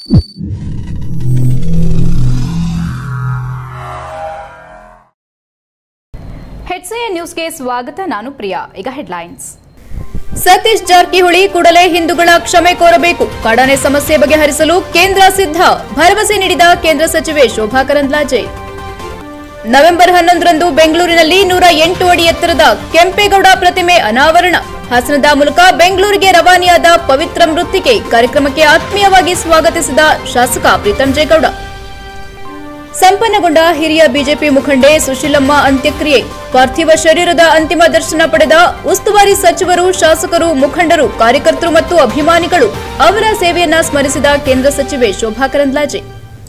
HCN ನ್ಯೂಸ್ಗೆ ಸ್ವಾಗತ ನಾನು ಪ್ರಿಯಾ ಈಗ ಹೆಡ್ಲೈನ್ಸ್ ಸತೀಶ್ ಜಾರಕಿಹೊಳಿ ಕೂಡಲೇ ಹಿಂದೂಗಳ ಕ್ಷಮೆ ಕೋರಬೇಕು ಕಾಡಾನೆ ಸಮಸ್ಯೆ ಬಗೆಹರಿಸಲು ಕೇಂದ್ರ ಸಿದ್ಧ ಭರವಸೆ ನೀಡಿದ ಕೇಂದ್ರ ಸಚಿವೆ ಶೋಭಾ ಕರಂದ್ಲಾಜೆ ನವೆಂಬರ್ ಹನ್ನೊಂದರಂದು ಬೆಂಗಳೂರಿನಲ್ಲಿ ನೂರ ಎಂಟು ಅಡಿ ಎತ್ತರದ ಕೆಂಪೇಗೌಡ ಪ್ರತಿಮೆ ಅನಾವರಣ ಹಾಸನದ ಮೂಲಕ ಬೆಂಗಳೂರಿಗೆ ರವಾನೆಯಾದ ಪವಿತ್ರ ಮೃತ್ತಿಗೆ ಕಾರ್ಯಕ್ರಮಕ್ಕೆ ಆತ್ಮೀಯವಾಗಿ ಸ್ವಾಗತಿಸಿದ ಶಾಸಕ ಪ್ರೀತಂ ಜೇಗೌಡ ಸಂಪನ್ನಗೊಂಡ ಹಿರಿಯ ಬಿಜೆಪಿ ಮುಖಂಡೆ ಸುಶೀಲಮ್ಮ ಅಂತ್ಯಕ್ರಿಯೆ ಪಾರ್ಥಿವ ಶರೀರದ ಅಂತಿಮ ದರ್ಶನ ಪಡೆದ ಉಸ್ತುವಾರಿ ಸಚಿವರು ಶಾಸಕರು ಮುಖಂಡರು ಕಾರ್ಯಕರ್ತರು ಮತ್ತು ಅಭಿಮಾನಿಗಳು ಅವರ ಸೇವೆಯನ್ನ ಸ್ಮರಿಸಿದ ಕೇಂದ್ರ ಸಚಿವೆ ಶೋಭಾ ಕರಂದ್ಲಾಜೆ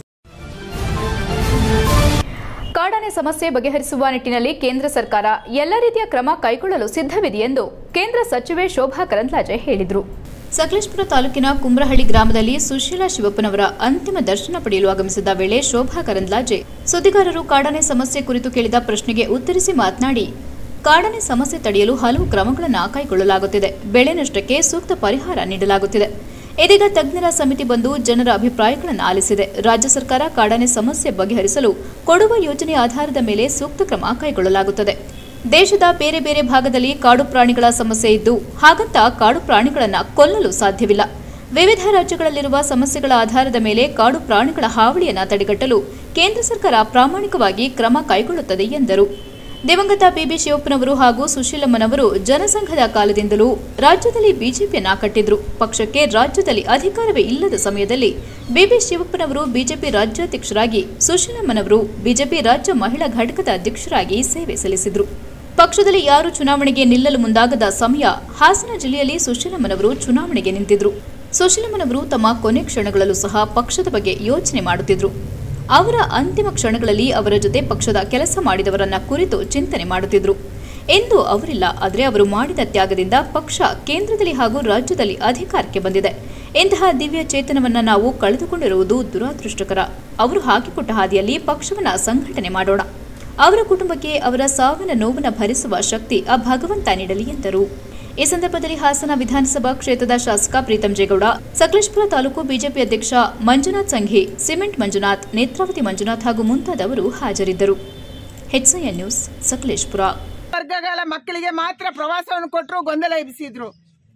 ಕಾಡಾನೆ ಸಮಸ್ಯೆ ಬಗೆಹರಿಸುವ ನಿಟ್ಟಿನಲ್ಲಿ ಕೇಂದ್ರ ಸರ್ಕಾರ ಎಲ್ಲ ರೀತಿಯ ಕ್ರಮ ಕೈಗೊಳ್ಳಲು ಸಿದ್ಧವಿದೆ ಎಂದು ಕೇಂದ್ರ ಸಚಿವೆ ಶೋಭಾ ಕರಂದ್ಲಾಜೆ ಹೇಳಿದರು ಸಕಲೇಶ್ಪುರ ತಾಲೂಕಿನ ಕುಂಬ್ರಹಳ್ಳಿ ಗ್ರಾಮದಲ್ಲಿ ಸುಶೀಲಾ ಶಿವಪ್ಪನವರ ಅಂತಿಮ ದರ್ಶನ ಪಡೆಯಲು ಆಗಮಿಸಿದ ವೇಳೆ ಶೋಭಾ ಕರಂದ್ಲಾಜೆ ಸುದ್ದಿಗಾರರು ಕಾಡಾನೆ ಸಮಸ್ಯೆ ಕುರಿತು ಕೇಳಿದ ಪ್ರಶ್ನೆಗೆ ಉತ್ತರಿಸಿ ಮಾತನಾಡಿ ಕಾಡಾನೆ ಸಮಸ್ಯೆ ತಡೆಯಲು ಹಲವು ಕ್ರಮಗಳನ್ನು ಕೈಗೊಳ್ಳಲಾಗುತ್ತಿದೆ ಬೆಳೆ ನಷ್ಟಕ್ಕೆ ಸೂಕ್ತ ಪರಿಹಾರ ನೀಡಲಾಗುತ್ತಿದೆ ಇದೀಗ ತಜ್ಞರ ಸಮಿತಿ ಬಂದು ಜನರ ಅಭಿಪ್ರಾಯಗಳನ್ನು ಆಲಿಸಿದೆ ರಾಜ್ಯ ಸರ್ಕಾರ ಕಾಡಾನೆ ಸಮಸ್ಯೆ ಬಗೆಹರಿಸಲು ಕೊಡುವ ಯೋಜನೆ ಆಧಾರದ ಮೇಲೆ ಸೂಕ್ತ ಕ್ರಮ ಕೈಗೊಳ್ಳಲಾಗುತ್ತದೆ ದೇಶದ ಬೇರೆ ಬೇರೆ ಭಾಗದಲ್ಲಿ ಕಾಡು ಪ್ರಾಣಿಗಳ ಸಮಸ್ಯೆ ಇದ್ದು ಹಾಗಂತ ಕಾಡು ಪ್ರಾಣಿಗಳನ್ನು ಕೊಲ್ಲಲು ಸಾಧ್ಯವಿಲ್ಲ ವಿವಿಧ ರಾಜ್ಯಗಳಲ್ಲಿರುವ ಸಮಸ್ಯೆಗಳ ಆಧಾರದ ಮೇಲೆ ಕಾಡು ಪ್ರಾಣಿಗಳ ಹಾವಳಿಯನ್ನು ತಡೆಗಟ್ಟಲು ಕೇಂದ್ರ ಸರ್ಕಾರ ಪ್ರಾಮಾಣಿಕವಾಗಿ ಕ್ರಮ ಕೈಗೊಳ್ಳುತ್ತದೆ ಎಂದರು ದಿವಂಗತ ಬಿಬಿ ಶಿವಪ್ಪನವರು ಹಾಗೂ ಸುಶೀಲಮ್ಮನವರು ಜನಸಂಘದ ಕಾಲದಿಂದಲೂ ರಾಜ್ಯದಲ್ಲಿ ಬಿಜೆಪಿಯನ್ನ ಕಟ್ಟಿದ್ರು ಪಕ್ಷಕ್ಕೆ ರಾಜ್ಯದಲ್ಲಿ ಅಧಿಕಾರವೇ ಇಲ್ಲದ ಸಮಯದಲ್ಲಿ ಬಿಬಿ ಶಿವಪ್ಪನವರು ಬಿಜೆಪಿ ರಾಜ್ಯಾಧ್ಯಕ್ಷರಾಗಿ ಸುಶೀಲಮ್ಮನವರು ಬಿಜೆಪಿ ರಾಜ್ಯ ಮಹಿಳಾ ಘಟಕದ ಅಧ್ಯಕ್ಷರಾಗಿ ಸೇವೆ ಸಲ್ಲಿಸಿದ್ರು ಪಕ್ಷದಲ್ಲಿ ಯಾರು ಚುನಾವಣೆಗೆ ನಿಲ್ಲಲು ಮುಂದಾಗದ ಸಮಯ ಹಾಸನ ಜಿಲ್ಲೆಯಲ್ಲಿ ಸುಶೀಲಮ್ಮನವರು ಚುನಾವಣೆಗೆ ನಿಂತಿದ್ರು ಸುಶೀಲಮ್ಮನವರು ತಮ್ಮ ಕೊನೆ ಕ್ಷಣಗಳಲ್ಲೂ ಸಹ ಪಕ್ಷದ ಬಗ್ಗೆ ಯೋಚನೆ ಮಾಡುತ್ತಿದ್ರು ಅವರ ಅಂತಿಮ ಕ್ಷಣಗಳಲ್ಲಿ ಅವರ ಜೊತೆ ಪಕ್ಷದ ಕೆಲಸ ಮಾಡಿದವರನ್ನ ಕುರಿತು ಚಿಂತನೆ ಮಾಡುತ್ತಿದ್ರು ಎಂದು ಅವರಿಲ್ಲ ಆದರೆ ಅವರು ಮಾಡಿದ ತ್ಯಾಗದಿಂದ ಪಕ್ಷ ಕೇಂದ್ರದಲ್ಲಿ ಹಾಗೂ ರಾಜ್ಯದಲ್ಲಿ ಅಧಿಕಾರಕ್ಕೆ ಬಂದಿದೆ ಇಂತಹ ದಿವ್ಯ ಚೇತನವನ್ನ ನಾವು ಕಳೆದುಕೊಂಡಿರುವುದು ದುರಾದೃಷ್ಟಕರ ಅವರು ಹಾಕಿಕೊಟ್ಟ ಹಾದಿಯಲ್ಲಿ ಪಕ್ಷವನ್ನ ಸಂಘಟನೆ ಮಾಡೋಣ ಅವರ ಕುಟುಂಬಕ್ಕೆ ಅವರ ಸಾವಿನ ನೋವನ್ನು ಭರಿಸುವ ಶಕ್ತಿ ಆ ಭಗವಂತ ನೀಡಲಿ ಎಂದರು ಈ ಸಂದರ್ಭದಲ್ಲಿ ಹಾಸನ ವಿಧಾನಸಭಾ ಕ್ಷೇತ್ರದ ಶಾಸಕ ಪ್ರೀತಂ ಜೇಗೌಡ ಸಕಲೇಶ್ಪುರ ತಾಲೂಕು ಬಿಜೆಪಿ ಅಧ್ಯಕ್ಷ ಮಂಜುನಾಥ್ ಸಂಘಿ ಸಿಮೆಂಟ್ ಮಂಜುನಾಥ್ ನೇತ್ರಾವತಿ ಮಂಜುನಾಥ್ ಹಾಗೂ ಮುಂತಾದವರು ಹಾಜರಿದ್ದರು ಹೆಚ್ಐಎನ್ ನ್ಯೂಸ್ ಸಕಲೇಶ್ಪುರ ವರ್ಗಗಳ ಮಕ್ಕಳಿಗೆ ಮಾತ್ರ ಪ್ರವಾಸವನ್ನು ಕೊಟ್ಟರು ಗೊಂದಲ ಎಬ್ಬಿಸಿದ್ರು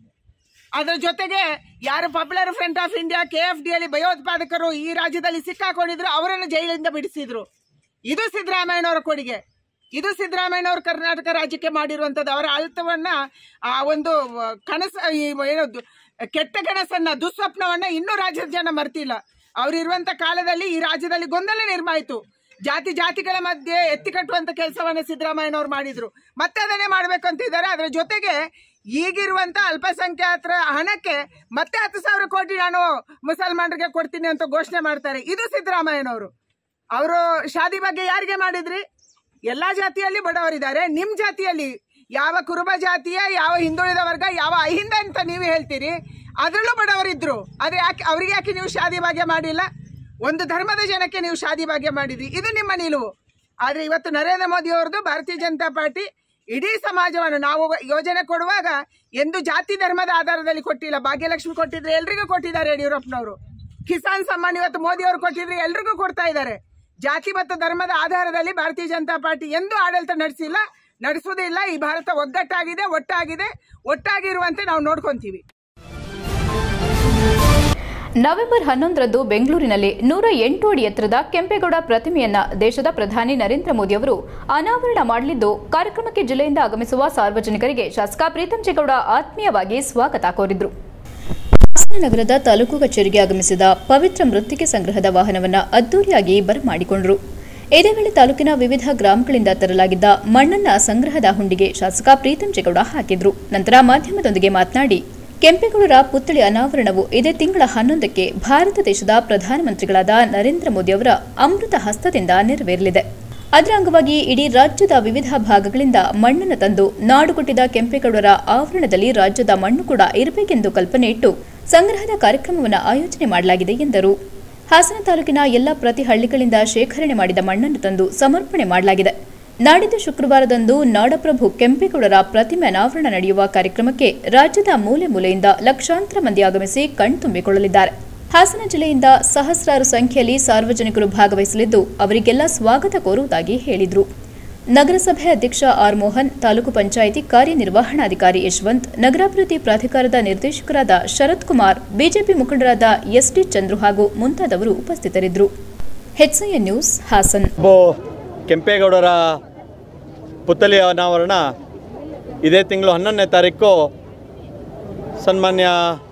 ಅದರ ಜೊತೆಗೆ ಯಾರು popular front of India K F D ಅಲ್ಲಿ ಭಯೋತ್ಪಾದಕರು ಈ ರಾಜ್ಯದಲ್ಲಿ ಸಿಕ್ಕಾಕೊಂಡಿದ್ರು ಅವರನ್ನು ಜೈಲಿಂದ ಬಿಡಿಸಿದ್ರು ಇದು ಸಿದ್ದರಾಮಯ್ಯನವರ ಕೊಡುಗೆ ಇದು ಸಿದ್ದರಾಮಯ್ಯನವರು ಕರ್ನಾಟಕ ರಾಜ್ಯಕ್ಕೆ ಮಾಡಿರುವಂತದ್ದು ಅವರ ಅಳ್ತವನ್ನ ಆ ಒಂದು ಆ, ಕನಸ ಈ ಏನು ದು- ಕೆಟ್ಟ ಕನಸನ್ನ ದುಸ್ವಪ್ನವನ್ನ ಇನ್ನೂ ರಾಜ್ಯದ ಜನ ಮರ್ತಿಲ್ಲ ಅವರಿರುವಂತ ಕಾಲದಲ್ಲಿ ಈ ರಾಜ್ಯದಲ್ಲಿ ಗೊಂದಲ ನಿರ್ಮಾಯಿತು ಜಾತಿ ಜಾತಿಗಳ ಮಧ್ಯೆ ಎತ್ತಿ ಕಟ್ಟುವಂತ ಕೆಲಸವನ್ನ ಸಿದ್ದರಾಮಯ್ಯನವರು ಮಾಡಿದ್ರು ಮತ್ತೆ ಅದನ್ನೇ ಮಾಡ್ಬೇಕು ಅಂತಿದ್ದಾರೆ ಅದರ ಜೊತೆಗೆ ಈಗಿರುವಂತ ಅಲ್ಪಸಂಖ್ಯಾತರ ಹಣಕ್ಕೆ ಮತ್ತೆ ಹತ್ತು ಸಾವಿರ ಕೋಟಿ ನಾನು ಮುಸಲ್ಮಾನರಿಗೆ ಕೊಡ್ತೀನಿ ಅಂತ ಘೋಷಣೆ ಮಾಡ್ತಾರೆ ಇದು ಸಿದ್ದರಾಮಯ್ಯನವರು ಅವರು ಶಾದಿ ಬಗ್ಗೆ ಯಾರಿಗೆ ಮಾಡಿದ್ರಿ ಎಲ್ಲಾ ಜಾತಿಯಲ್ಲಿ ಬಡವರಿದ್ದಾರೆ ನಿಮ್ ಜಾತಿಯಲ್ಲಿ ಯಾವ ಕುರುಬ ಜಾತಿಯ ಯಾವ ಹಿಂದುಳಿದ ವರ್ಗ ಯಾವ ಅಹಿಂದ ಅಂತ ನೀವು ಹೇಳ್ತೀರಿ ಅದರಲ್ಲೂ ಬಡವರಿದ್ರು ಆದ್ರೆ ಯಾಕೆ ಅವ್ರಿಗೆ ಯಾಕೆ ನೀವು ಶಾದಿ ಭಾಗ್ಯ ಮಾಡಿಲ್ಲ ಒಂದು ಧರ್ಮದ ಜನಕ್ಕೆ ನೀವು ಶಾದಿ ಭಾಗ್ಯ ಮಾಡಿದ್ರಿ ಇದು ನಿಮ್ಮ ನಿಲುವು ಆದ್ರೆ ಇವತ್ತು ನರೇಂದ್ರ ಮೋದಿ ಅವರದು ಭಾರತೀಯ ಜನತಾ ಪಾರ್ಟಿ ಇಡೀ ಸಮಾಜವನ್ನು ನಾವು ಯೋಜನೆ ಕೊಡುವಾಗ ಎಂದು ಜಾತಿ ಧರ್ಮದ ಆಧಾರದಲ್ಲಿ ಕೊಟ್ಟಿಲ್ಲ ಭಾಗ್ಯಲಕ್ಷ್ಮಿ ಕೊಟ್ಟಿದ್ರೆ ಎಲ್ರಿಗೂ ಕೊಟ್ಟಿದ್ದಾರೆ ಯಡಿಯೂರಪ್ಪನವರು ಕಿಸಾನ್ ಸಮ್ಮಾನ್ ಇವತ್ತು ಮೋದಿ ಅವರು ಕೊಟ್ಟಿದ್ರೆ ಎಲ್ರಿಗೂ ಕೊಡ್ತಾ ಇದ್ದಾರೆ ಜಾತಿ ಮತ್ತು ಧರ್ಮದ ಆಧಾರದಲ್ಲಿ ಭಾರತೀಯ ಜನತಾ ಪಾರ್ಟಿ ಎಂದೂ ಆಡಳಿತ ನಡೆಸಿಲ್ಲ ನಡೆಸುವುದಿಲ್ಲ ಈ ಭಾರತ ಒಗ್ಗಟ್ಟಾಗಿದೆ ಒಟ್ಟಾಗಿದೆ ಒಟ್ಟಾಗಿರುವಂತೆ ನಾವು ನೋಡ್ಕೊಂತೀವಿ ನವೆಂಬರ್ ಹನ್ನೊಂದರಂದು ಬೆಂಗಳೂರಿನಲ್ಲಿ ನೂರ ಎಂಟು ಅಡಿ ಎತ್ತರದ ಕೆಂಪೇಗೌಡ ಪ್ರತಿಮೆಯನ್ನ ದೇಶದ ಪ್ರಧಾನಿ ನರೇಂದ್ರ ಮೋದಿ ಅವರು ಅನಾವರಣ ಮಾಡಲಿದ್ದು ಕಾರ್ಯಕ್ರಮಕ್ಕೆ ಜಿಲ್ಲೆಯಿಂದ ಆಗಮಿಸುವ ಸಾರ್ವಜನಿಕರಿಗೆ ಶಾಸಕ ಪ್ರೀತಂ ಜೇಗೌಡ ಆತ್ಮೀಯವಾಗಿ ಸ್ವಾಗತ ಕೋರಿದ್ರು ಹಾಸನ ನಗರದ ತಾಲೂಕು ಕಚೇರಿಗೆ ಆಗಮಿಸಿದ ಪವಿತ್ರ ಮೃತ್ತಿಗೆ ಸಂಗ್ರಹದ ವಾಹನವನ್ನ ಅದ್ದೂರಿಯಾಗಿ ಬರಮಾಡಿಕೊಂಡರು ಇದೇ ವೇಳೆ ತಾಲೂಕಿನ ವಿವಿಧ ಗ್ರಾಮಗಳಿಂದ ತರಲಾಗಿದ್ದ ಮಣ್ಣನ್ನ ಸಂಗ್ರಹದ ಹುಂಡಿಗೆ ಶಾಸಕ ಪ್ರೀತಂ ಜೇಗೌಡ ಹಾಕಿದ್ರು ನಂತರ ಮಾಧ್ಯಮದೊಂದಿಗೆ ಮಾತನಾಡಿ ಕೆಂಪೇಗೌಡರ ಪುತ್ಥಳಿ ಅನಾವರಣವು ಇದೇ ತಿಂಗಳ ಹನ್ನೊಂದಕ್ಕೆ ಭಾರತ ದೇಶದ ಪ್ರಧಾನಮಂತ್ರಿಗಳಾದ ನರೇಂದ್ರ ಮೋದಿ ಅವರ ಅಮೃತ ಹಸ್ತದಿಂದ ನೆರವೇರಲಿದೆ ಅದರ ಅಂಗವಾಗಿ ಇಡೀ ರಾಜ್ಯದ ವಿವಿಧ ಭಾಗಗಳಿಂದ ಮಣ್ಣನ್ನು ತಂದು ನಾಡುಗುಟ್ಟಿದ ಕೆಂಪೇಗೌಡರ ಆವರಣದಲ್ಲಿ ರಾಜ್ಯದ ಮಣ್ಣು ಕೂಡ ಇರಬೇಕೆಂದು ಕಲ್ಪನೆ ಇಟ್ಟು ಸಂಗ್ರಹದ ಕಾರ್ಯಕ್ರಮವನ್ನು ಆಯೋಜನೆ ಮಾಡಲಾಗಿದೆ ಎಂದರು ಹಾಸನ ತಾಲೂಕಿನ ಎಲ್ಲ ಪ್ರತಿ ಹಳ್ಳಿಗಳಿಂದ ಶೇಖರಣೆ ಮಾಡಿದ ಮಣ್ಣನ್ನು ತಂದು ಸಮರ್ಪಣೆ ಮಾಡಲಾಗಿದೆ ನಾಡಿದ್ದು ಶುಕ್ರವಾರದಂದು ನಾಡಪ್ರಭು ಕೆಂಪೇಗೌಡರ ಪ್ರತಿಮೆ ಅನಾವರಣ ನಡೆಯುವ ಕಾರ್ಯಕ್ರಮಕ್ಕೆ ರಾಜ್ಯದ ಮೂಲೆ ಮೂಲೆಯಿಂದ ಲಕ್ಷಾಂತರ ಮಂದಿ ಆಗಮಿಸಿ ಕಣ್ತುಂಬಿಕೊಳ್ಳಲಿದ್ದಾರೆ ಹಾಸನ ಜಿಲ್ಲೆಯಿಂದ ಸಹಸ್ರಾರು ಸಂಖ್ಯೆಯಲ್ಲಿ ಸಾರ್ವಜನಿಕರು ಭಾಗವಹಿಸಲಿದ್ದು ಅವರಿಗೆಲ್ಲ ಸ್ವಾಗತ ಕೋರುವುದಾಗಿ ಹೇಳಿದರು ನಗರಸಭೆ ಅಧ್ಯಕ್ಷ ಆರ್ ಮೋಹನ್ ತಾಲೂಕು ಪಂಚಾಯಿತಿ ಕಾರ್ಯನಿರ್ವಹಣಾಧಿಕಾರಿ ಯಶವಂತ್ ನಗರಾಭಿವೃದ್ಧಿ ಪ್ರಾಧಿಕಾರದ ನಿರ್ದೇಶಕರಾದ ಶರತ್ ಕುಮಾರ್ ಬಿಜೆಪಿ ಮುಖಂಡರಾದ ಎಸ್ಡಿ ಚಂದ್ರು ಹಾಗೂ ಮುಂತಾದವರು ಉಪಸ್ಥಿತರಿದ್ದರು ಹೆಚ್ಐಎನ್ ನ್ಯೂಸ್ ಹಾಸನ್ ಒಬ್ಬ ಕೆಂಪೇಗೌಡರ ಪುತ್ಥಳಿ ಅನಾವರಣ ಇದೇ ತಿಂಗಳು ಹನ್ನೊಂದನೇ ತಾರೀಕು ಸನ್ಮಾನ್ಯ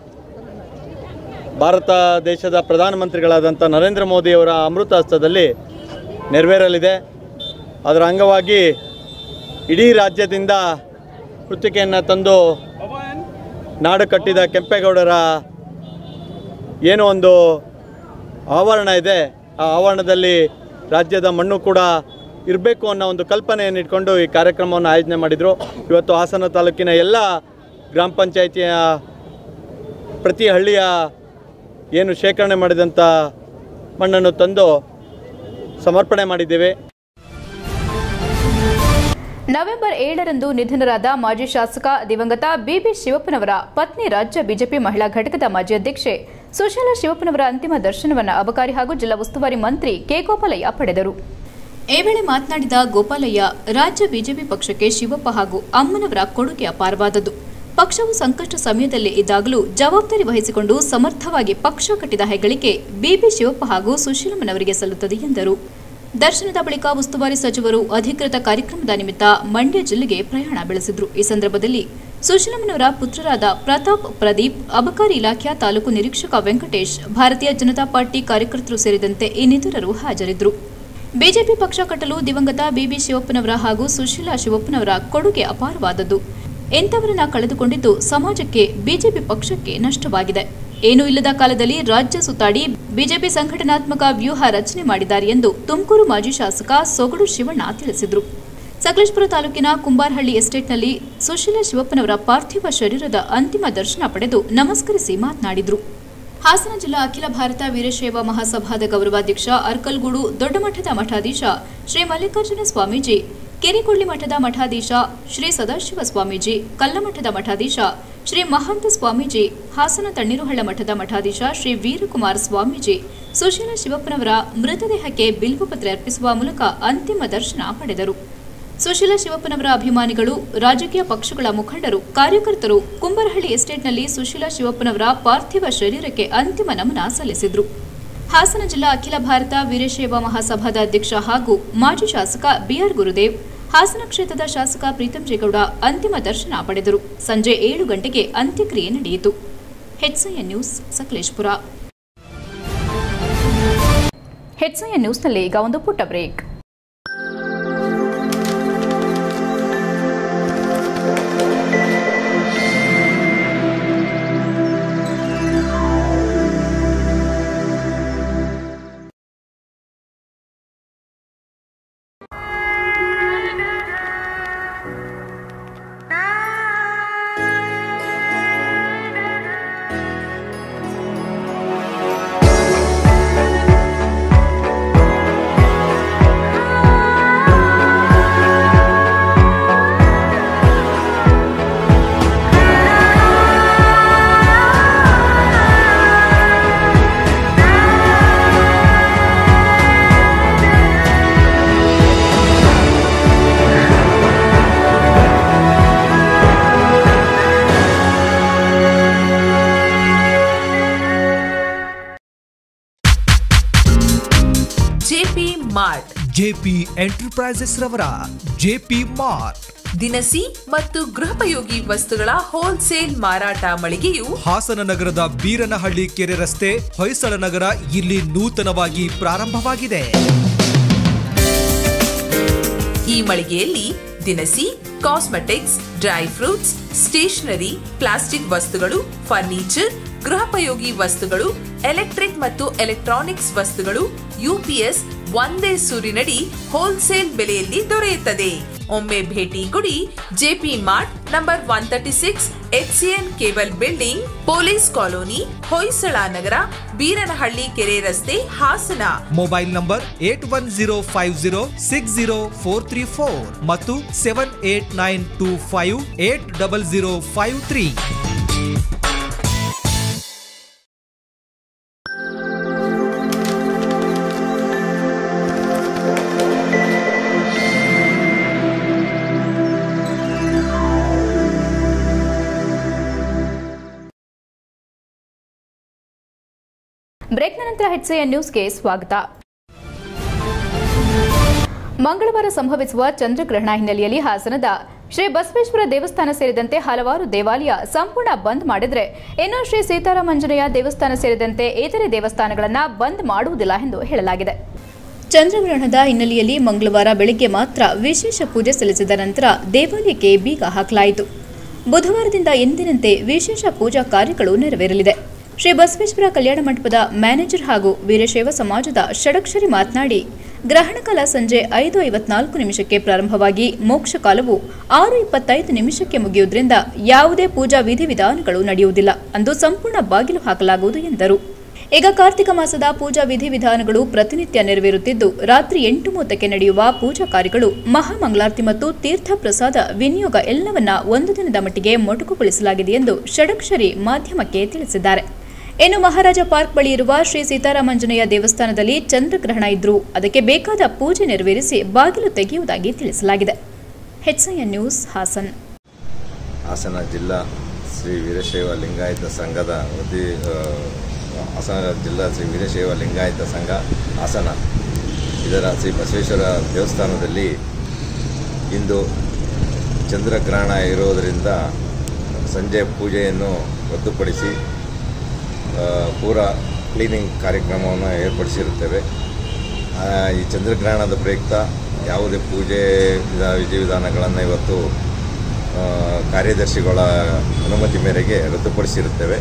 ಭಾರತ ದೇಶದ ಪ್ರಧಾನಮಂತ್ರಿಗಳಾದಂಥ ನರೇಂದ್ರ ಮೋದಿಯವರ ಅಮೃತ ಹಸ್ತದಲ್ಲಿ ನೆರವೇರಲಿದೆ ಅದರ ಅಂಗವಾಗಿ ಇಡೀ ರಾಜ್ಯದಿಂದ ಕೃತಿಕೆಯನ್ನು ತಂದು ನಾಡು ಕಟ್ಟಿದ ಕೆಂಪೇಗೌಡರ ಏನೋ ಒಂದು ಆವರಣ ಇದೆ ಆ ಆವರಣದಲ್ಲಿ ರಾಜ್ಯದ ಮಣ್ಣು ಕೂಡ ಇರಬೇಕು ಅನ್ನೋ ಒಂದು ಕಲ್ಪನೆಯನ್ನು ಇಟ್ಕೊಂಡು ಈ ಕಾರ್ಯಕ್ರಮವನ್ನು ಆಯೋಜನೆ ಮಾಡಿದರು ಇವತ್ತು ಹಾಸನ ತಾಲೂಕಿನ ಎಲ್ಲ ಗ್ರಾಮ ಪಂಚಾಯಿತಿಯ ಪ್ರತಿ ಹಳ್ಳಿಯ ಏನು ಶೇಖರಣೆ ಮಾಡಿದಂಥ ಮಣ್ಣನ್ನು ತಂದು ಸಮರ್ಪಣೆ ಮಾಡಿದ್ದೇವೆ ನವೆಂಬರ್ ಏಳರಂದು ನಿಧನರಾದ ಮಾಜಿ ಶಾಸಕ ದಿವಂಗತ ಬಿಬಿ ಶಿವಪ್ಪನವರ ಪತ್ನಿ ರಾಜ್ಯ ಬಿಜೆಪಿ ಮಹಿಳಾ ಘಟಕದ ಮಾಜಿ ಅಧ್ಯಕ್ಷೆ ಸುಶೀಲಾ ಶಿವಪ್ಪನವರ ಅಂತಿಮ ದರ್ಶನವನ್ನು ಅಬಕಾರಿ ಹಾಗೂ ಜಿಲ್ಲಾ ಉಸ್ತುವಾರಿ ಮಂತ್ರಿ ಕೆ ಗೋಪಾಲಯ್ಯ ಪಡೆದರು ಈ ವೇಳೆ ಮಾತನಾಡಿದ ಗೋಪಾಲಯ್ಯ ರಾಜ್ಯ ಬಿಜೆಪಿ ಪಕ್ಷಕ್ಕೆ ಶಿವಪ್ಪ ಹಾಗೂ ಅಮ್ಮನವರ ಕೊಡುಗೆ ಅಪಾರವಾದದ್ದು ಪಕ್ಷವು ಸಂಕಷ್ಟ ಸಮಯದಲ್ಲಿ ಇದ್ದಾಗಲೂ ಜವಾಬ್ದಾರಿ ವಹಿಸಿಕೊಂಡು ಸಮರ್ಥವಾಗಿ ಪಕ್ಷ ಕಟ್ಟಿದ ಹೆಗ್ಗಳಿಕೆ ಬಿಬಿ ಶಿವಪ್ಪ ಹಾಗೂ ಸುಶೀಲಮ್ಮನವರಿಗೆ ಸಲ್ಲುತ್ತದೆ ಎಂದರು ದರ್ಶನದ ಬಳಿಕ ಉಸ್ತುವಾರಿ ಸಚಿವರು ಅಧಿಕೃತ ಕಾರ್ಯಕ್ರಮದ ನಿಮಿತ್ತ ಮಂಡ್ಯ ಜಿಲ್ಲೆಗೆ ಪ್ರಯಾಣ ಬೆಳೆಸಿದ್ರು ಈ ಸಂದರ್ಭದಲ್ಲಿ ಸುಶೀಲಮ್ಮನವರ ಪುತ್ರರಾದ ಪ್ರತಾಪ್ ಪ್ರದೀಪ್ ಅಬಕಾರಿ ಇಲಾಖೆಯ ತಾಲೂಕು ನಿರೀಕ್ಷಕ ವೆಂಕಟೇಶ್ ಭಾರತೀಯ ಜನತಾ ಪಾರ್ಟಿ ಕಾರ್ಯಕರ್ತರು ಸೇರಿದಂತೆ ಇನ್ನಿತರರು ಹಾಜರಿದ್ದರು ಬಿಜೆಪಿ ಪಕ್ಷ ಕಟ್ಟಲು ದಿವಂಗತ ಬಿಬಿ ಶಿವಪ್ಪನವರ ಹಾಗೂ ಸುಶೀಲಾ ಶಿವಪ್ಪನವರ ಕೊಡುಗೆ ಅಪಾರವಾದದ್ದು ಎಂಥವರನ್ನ ಕಳೆದುಕೊಂಡಿದ್ದು ಸಮಾಜಕ್ಕೆ ಬಿಜೆಪಿ ಪಕ್ಷಕ್ಕೆ ನಷ್ಟವಾಗಿದೆ ಏನೂ ಇಲ್ಲದ ಕಾಲದಲ್ಲಿ ರಾಜ್ಯ ಸುತ್ತಾಡಿ ಬಿಜೆಪಿ ಸಂಘಟನಾತ್ಮಕ ವ್ಯೂಹ ರಚನೆ ಮಾಡಿದ್ದಾರೆ ಎಂದು ತುಮಕೂರು ಮಾಜಿ ಶಾಸಕ ಸೊಗಡು ಶಿವಣ್ಣ ತಿಳಿಸಿದರು ಸಕಲೇಶ್ಪುರ ತಾಲೂಕಿನ ಕುಂಬಾರಹಳ್ಳಿ ಎಸ್ಟೇಟ್ನಲ್ಲಿ ಸುಶೀಲಾ ಶಿವಪ್ಪನವರ ಪಾರ್ಥಿವ ಶರೀರದ ಅಂತಿಮ ದರ್ಶನ ಪಡೆದು ನಮಸ್ಕರಿಸಿ ಮಾತನಾಡಿದರು ಹಾಸನ ಜಿಲ್ಲಾ ಅಖಿಲ ಭಾರತ ವೀರಶೈವ ಮಹಾಸಭಾದ ಗೌರವಾಧ್ಯಕ್ಷ ಅರ್ಕಲ್ಗೂಡು ದೊಡ್ಡಮಠದ ಮಠಾಧೀಶ ಶ್ರೀ ಮಲ್ಲಿಕಾರ್ಜುನ ಸ್ವಾಮೀಜಿ ಕೆರೆಕೊಳ್ಳಿ ಮಠದ ಮಠಾಧೀಶ ಶ್ರೀ ಸದಾಶಿವ ಸ್ವಾಮೀಜಿ ಕಲ್ಲಮಠದ ಮಠಾಧೀಶ ಶ್ರೀ ಮಹಂತ ಸ್ವಾಮೀಜಿ ಹಾಸನ ತಣ್ಣೀರುಹಳ್ಳ ಮಠದ ಮಠಾಧೀಶ ಶ್ರೀ ವೀರಕುಮಾರ ಸ್ವಾಮೀಜಿ ಸುಶೀಲ ಶಿವಪ್ಪನವರ ಮೃತದೇಹಕ್ಕೆ ಬಿಲ್ವಪತ್ರೆ ಅರ್ಪಿಸುವ ಮೂಲಕ ಅಂತಿಮ ದರ್ಶನ ಪಡೆದರು ಸುಶೀಲ ಶಿವಪ್ಪನವರ ಅಭಿಮಾನಿಗಳು ರಾಜಕೀಯ ಪಕ್ಷಗಳ ಮುಖಂಡರು ಕಾರ್ಯಕರ್ತರು ಕುಂಬರಹಳ್ಳಿ ಎಸ್ಟೇಟ್ನಲ್ಲಿ ಸುಶೀಲ ಶಿವಪ್ಪನವರ ಪಾರ್ಥಿವ ಶರೀರಕ್ಕೆ ಅಂತಿಮ ನಮನ ಸಲ್ಲಿಸಿದರು ಹಾಸನ ಜಿಲ್ಲಾ ಅಖಿಲ ಭಾರತ ವೀರಶೈವ ಮಹಾಸಭಾದ ಅಧ್ಯಕ್ಷ ಹಾಗೂ ಮಾಜಿ ಶಾಸಕ ಬಿಆರ್ ಗುರುದೇವ್ ಹಾಸನ ಕ್ಷೇತ್ರದ ಶಾಸಕ ಪ್ರೀತಂ ಜೇಗೌಡ ಅಂತಿಮ ದರ್ಶನ ಪಡೆದರು ಸಂಜೆ ಏಳು ಗಂಟೆಗೆ ಅಂತ್ಯಕ್ರಿಯೆ ನಡೆಯಿತು ಹೆಚ್ಐಎನ್ ನ್ಯೂಸ್ ಸಕಲೇಶ್ಪುರ ಹೆಚ್ಐಎನ್ ನ್ಯೂಸ್ನಲ್ಲಿ ಈಗ ಒಂದು ಪುಟ್ಟ break JP mart JP enterprises ರವರ ಜೆಪಿ ಮಾರ್ಟ್ ದಿನಸಿ ಮತ್ತು ಗೃಹೋಪಯೋಗಿ ವಸ್ತುಗಳ ಹೋಲ್ಸೇಲ್ ಮಾರಾಟ ಮಳಿಗೆಯು ಹಾಸನ ನಗರದ ಬೀರನಹಳ್ಳಿ ಕೆರೆ ರಸ್ತೆ ಹೊಯ್ಸಳ ನಗರ ಇಲ್ಲಿ ನೂತನವಾಗಿ ಪ್ರಾರಂಭವಾಗಿದೆ ಈ ಮಳಿಗೆಯಲ್ಲಿ ದಿನಸಿ cosmetics dry fruits stationery plastic ವಸ್ತುಗಳು ಫರ್ನಿಚರ್ ಗೃಹೋಪಯೋಗಿ ವಸ್ತುಗಳು ಎಲೆಕ್ಟ್ರಿಕ್ ಮತ್ತು ಎಲೆಕ್ಟ್ರಾನಿಕ್ಸ್ ವಸ್ತುಗಳು ಯುಪಿಎಸ್ ಒಂದೇ ಸೂರಿನಡಿ ಹೋಲ್ಸೇಲ್ ಬೆಲೆಯಲ್ಲಿ ದೊರೆಯುತ್ತದೆ ಒಮ್ಮೆ ಭೇಟಿ ಕೊಡಿ JP mart number one thirty six HCN cable building police colony Hoysala Nagar Beeranahalli ಕೆರೆ ರಸ್ತೆ Hassan mobile number eight one zero five zero six zero four three four ಮತ್ತು seven eight nine two five eight double zero five three ಬ್ರೇಕ್ನ ನಂತರ HAN ನ್ಯೂಸ್ಗೆ ಸ್ವಾಗತ ಮಂಗಳವಾರ ಸಂಭವಿಸುವ ಚಂದ್ರಗ್ರಹಣ ಹಿನ್ನೆಲೆಯಲ್ಲಿ ಹಾಸನದ ಶ್ರೀ ಬಸವೇಶ್ವರ ದೇವಸ್ಥಾನ ಸೇರಿದಂತೆ ಹಲವಾರು ದೇವಾಲಯ ಸಂಪೂರ್ಣ ಬಂದ್ ಮಾಡಿದ್ರೆ ಇನ್ನು ಶ್ರೀ ಸೀತಾರಾಮಂಜನೇಯ ದೇವಸ್ಥಾನ ಸೇರಿದಂತೆ ಇತರೆ ದೇವಸ್ಥಾನಗಳನ್ನು ಬಂದ್ ಮಾಡುವುದಿಲ್ಲ ಎಂದು ಹೇಳಲಾಗಿದೆ ಚಂದ್ರಗ್ರಹಣದ ಹಿನ್ನೆಲೆಯಲ್ಲಿ ಮಂಗಳವಾರ ಬೆಳಗ್ಗೆ ಮಾತ್ರ ವಿಶೇಷ ಪೂಜೆ ಸಲ್ಲಿಸಿದ ನಂತರ ದೇವಾಲಯಕ್ಕೆ ಬೀಗ ಹಾಕಲಾಯಿತು ಬುಧವಾರದಿಂದ ಎಂದಿನಂತೆ ವಿಶೇಷ ಪೂಜಾ ಕಾರ್ಯಗಳು ನೆರವೇರಲಿದೆ ಶ್ರೀ ಬಸವೇಶ್ವರ ಕಲ್ಯಾಣ ಮಂಟಪದ ಮ್ಯಾನೇಜರ್ ಹಾಗೂ ವೀರಶೈವ ಸಮಾಜದ ಷಡಕ್ಷರಿ ಮಾತನಾಡಿ ಗ್ರಹಣ ಕಾಲ ಸಂಜೆ ಐದು ಐವತ್ನಾಲ್ಕು ನಿಮಿಷಕ್ಕೆ ಪ್ರಾರಂಭವಾಗಿ ಮೋಕ್ಷ ಕಾಲವು ಆರು ಇಪ್ಪತ್ತೈದು ನಿಮಿಷಕ್ಕೆ ಮುಗಿಯುವುದರಿಂದ ಯಾವುದೇ ಪೂಜಾ ವಿಧಿವಿಧಾನಗಳು ನಡೆಯುವುದಿಲ್ಲ ಅಂದು ಸಂಪೂರ್ಣ ಬಾಗಿಲು ಹಾಕಲಾಗುವುದು ಎಂದರು ಈಗ ಕಾರ್ತಿಕ ಮಾಸದ ಪೂಜಾ ವಿಧಿವಿಧಾನಗಳು ಪ್ರತಿನಿತ್ಯ ನೆರವೇರುತ್ತಿದ್ದು ರಾತ್ರಿ ಎಂಟು ಮೂವತ್ತಕ್ಕೆ ನಡೆಯುವ ಪೂಜಾ ಕಾರ್ಯಗಳು ಮಹಾಮಂಗಳಾರತಿ ಮತ್ತು ತೀರ್ಥ ಪ್ರಸಾದ ವಿನಿಯೋಗ ಎಲ್ಲವನ್ನ ಒಂದು ದಿನದ ಮಟ್ಟಿಗೆ ಮೊಟಕುಗೊಳಿಸಲಾಗಿದೆ ಎಂದು ಷಡಕ್ಷರಿ ಮಾಧ್ಯಮಕ್ಕೆ ತಿಳಿಸಿದ್ದಾರೆ ಇನ್ನು ಮಹಾರಾಜ ಪಾರ್ಕ್ ಬಳಿ ಇರುವ ಶ್ರೀ ಸೀತಾರಾಮಂಜನೇಯ ದೇವಸ್ಥಾನದಲ್ಲಿ ಚಂದ್ರಗ್ರಹಣ ಇದ್ರೂ ಅದಕ್ಕೆ ಬೇಕಾದ ಪೂಜೆ ನೆರವೇರಿಸಿ ಬಾಗಿಲು ತೆಗೆಯುವುದಾಗಿ ತಿಳಿಸಲಾಗಿದೆ ಹೆಚ್ಐಎನ್ ನ್ಯೂಸ್ ಹಾಸನ್ ಹಾಸನ ಜಿಲ್ಲಾ ಶ್ರೀ ವೀರಶೈವ ಲಿಂಗಾಯತ ಸಂಘದ ವತಿ ಆ, ಹಾಸನ ಜಿಲ್ಲಾ ಶ್ರೀ ವೀರಶೈವ ಲಿಂಗಾಯತ ಸಂಘ ಹಾಸನ ಇದರ ಶ್ರೀ ಬಸವೇಶ್ವರ ದೇವಸ್ಥಾನದಲ್ಲಿ ಇಂದು ಚಂದ್ರಗ್ರಹಣ ಇರುವುದರಿಂದ ಸಂಜೆ ಪೂಜೆಯನ್ನು ರದ್ದುಪಡಿಸಿ ಆ, ಪೂರ ಕ್ಲೀನಿಂಗ್ ಕಾರ್ಯಕ್ರಮವನ್ನು ಏರ್ಪಡಿಸಿರುತ್ತೇವೆ ಆ, ಈ ಚಂದ್ರಗ್ರಹಣದ ಪ್ರಯುಕ್ತ ಯಾವುದೇ ಪೂಜೆ ವಿಧ- ವಿಧಿವಿಧಾನಗಳನ್ನು ಇವತ್ತು ಆ, ಕಾರ್ಯದರ್ಶಿಗಳ ಅನುಮತಿ ಮೇರೆಗೆ ರದ್ದುಪಡಿಸಿರುತ್ತೇವೆ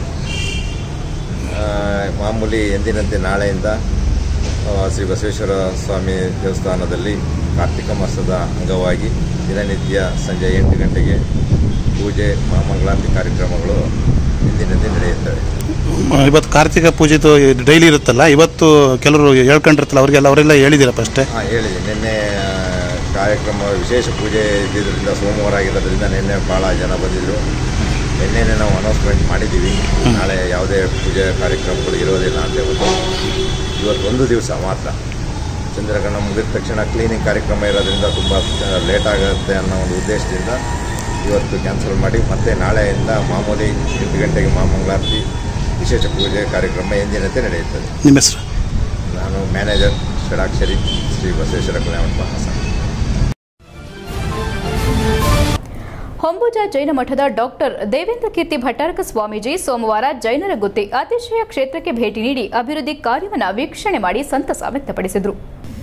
ಆ, ಮಾಮೂಲಿ ಎಂದಿನಂತೆ ನಾಳೆಯಿಂದ ಆ, ಶ್ರೀ ಬಸವೇಶ್ವರ ಸ್ವಾಮಿ ದೇವಸ್ಥಾನದಲ್ಲಿ ಕಾರ್ತಿಕ ಮಾಸದ ಅಂಗವಾಗಿ ದಿನನಿತ್ಯ ಸಂಜೆ ಎಂಟು ಗಂಟೆಗೆ ಪೂಜೆ ಮಹಾಮಂಗಳಾರತಿ ಕಾರ್ಯಕ್ರಮಗಳು ಎಂದಿನಂತೆ ನಡೆಯುತ್ತವೆ ಮ- ಇವತ್ತು ಕಾರ್ತಿಕ ಪೂಜೆದು ಡೈಲಿ ಇರುತ್ತಲ್ಲ ಇವತ್ತು ಕೆಲವರು ಹೇಳ್ಕೊಂಡಿರ್ತಾರಲ್ಲ ಅವರಿಗೆಲ್ಲ ಅವರೆಲ್ಲ ಹೇಳಿದ್ದೀರಾ ಫಸ್ಟೇ ಹಾಂ ಹೇಳಿದೆ ನಿನ್ನೆ ಆ, ಕಾರ್ಯಕ್ರಮ ವಿಶೇಷ ಪೂಜೆ ಇದ್ದಿದ್ದರಿಂದ ಸೋಮವಾರ ಆಗಿರೋದ್ರಿಂದ ನಿನ್ನೆ ಭಾಳ ಜನ ಬಂದಿದ್ದರು ನಿನ್ನೆನೇ ನಾವು ಅನೌನ್ಸ್ಮೆಂಟ್ ಮಾಡಿದ್ದೀವಿ ನಾಳೆ ಯಾವುದೇ ಪೂಜೆ ಕಾರ್ಯಕ್ರಮಗಳು ಇರೋದಿಲ್ಲ ಅಂತ ಹೇಳ್ಬಿಟ್ಟು ಇವತ್ತು ಒಂದು ದಿವಸ ಮಾತ್ರ ಚಂದ್ರಗ್ರಹಣ ಮುಗಿದ ತಕ್ಷಣ ಕ್ಲೀನಿಂಗ್ ಕಾರ್ಯಕ್ರಮ ಇರೋದ್ರಿಂದ ತುಂಬ ಲೇಟ್ ಆಗುತ್ತೆ ಅನ್ನೋ ಒಂದು ಉದ್ದೇಶದಿಂದ ಇವತ್ತು ಕ್ಯಾನ್ಸಲ್ ಮಾಡಿ ಮತ್ತೆ ನಾಳೆಯಿಂದ ಮಾಮೂಲಿ ಎಂಟು ಗಂಟೆಗೆ ಮಹಾಮಂಗಳಾರತಿ ವಿಶೇಷ ಪೂಜೆ ಕಾರ್ಯಕ್ರಮ ಎಂದಿನಂತೆ ನಡೆಯುತ್ತದೆ ನಿಮ್ಮ ಹೆಸರು ನಾನು ಮ್ಯಾನೇಜರ್ ಷಡಾಕ್ಷರಿ ಶ್ರೀ ಬಸವೇಶ್ವರ ಕಲ್ಯಾಣ ಮಂಟಪ ಹಾಸನ ಹೊಂಬುಜ ಜೈನ ಮಠದ ಡಾಕ್ಟರ್ ದೇವೇಂದ್ರ ಕೀರ್ತಿ ಭಟ್ಟಾರಕ ಸ್ವಾಮೀಜಿ ಸೋಮವಾರ ಜೈನರ ಗುತ್ತಿ ಅತಿಶಯ ಕ್ಷೇತ್ರಕ್ಕೆ ಭೇಟಿ ನೀಡಿ ಅಭಿವೃದ್ಧಿ ಕಾರ್ಯವನ್ನು ವೀಕ್ಷಣೆ ಮಾಡಿ ಸಂತಸ ವ್ಯಕ್ತಪಡಿಸಿದರು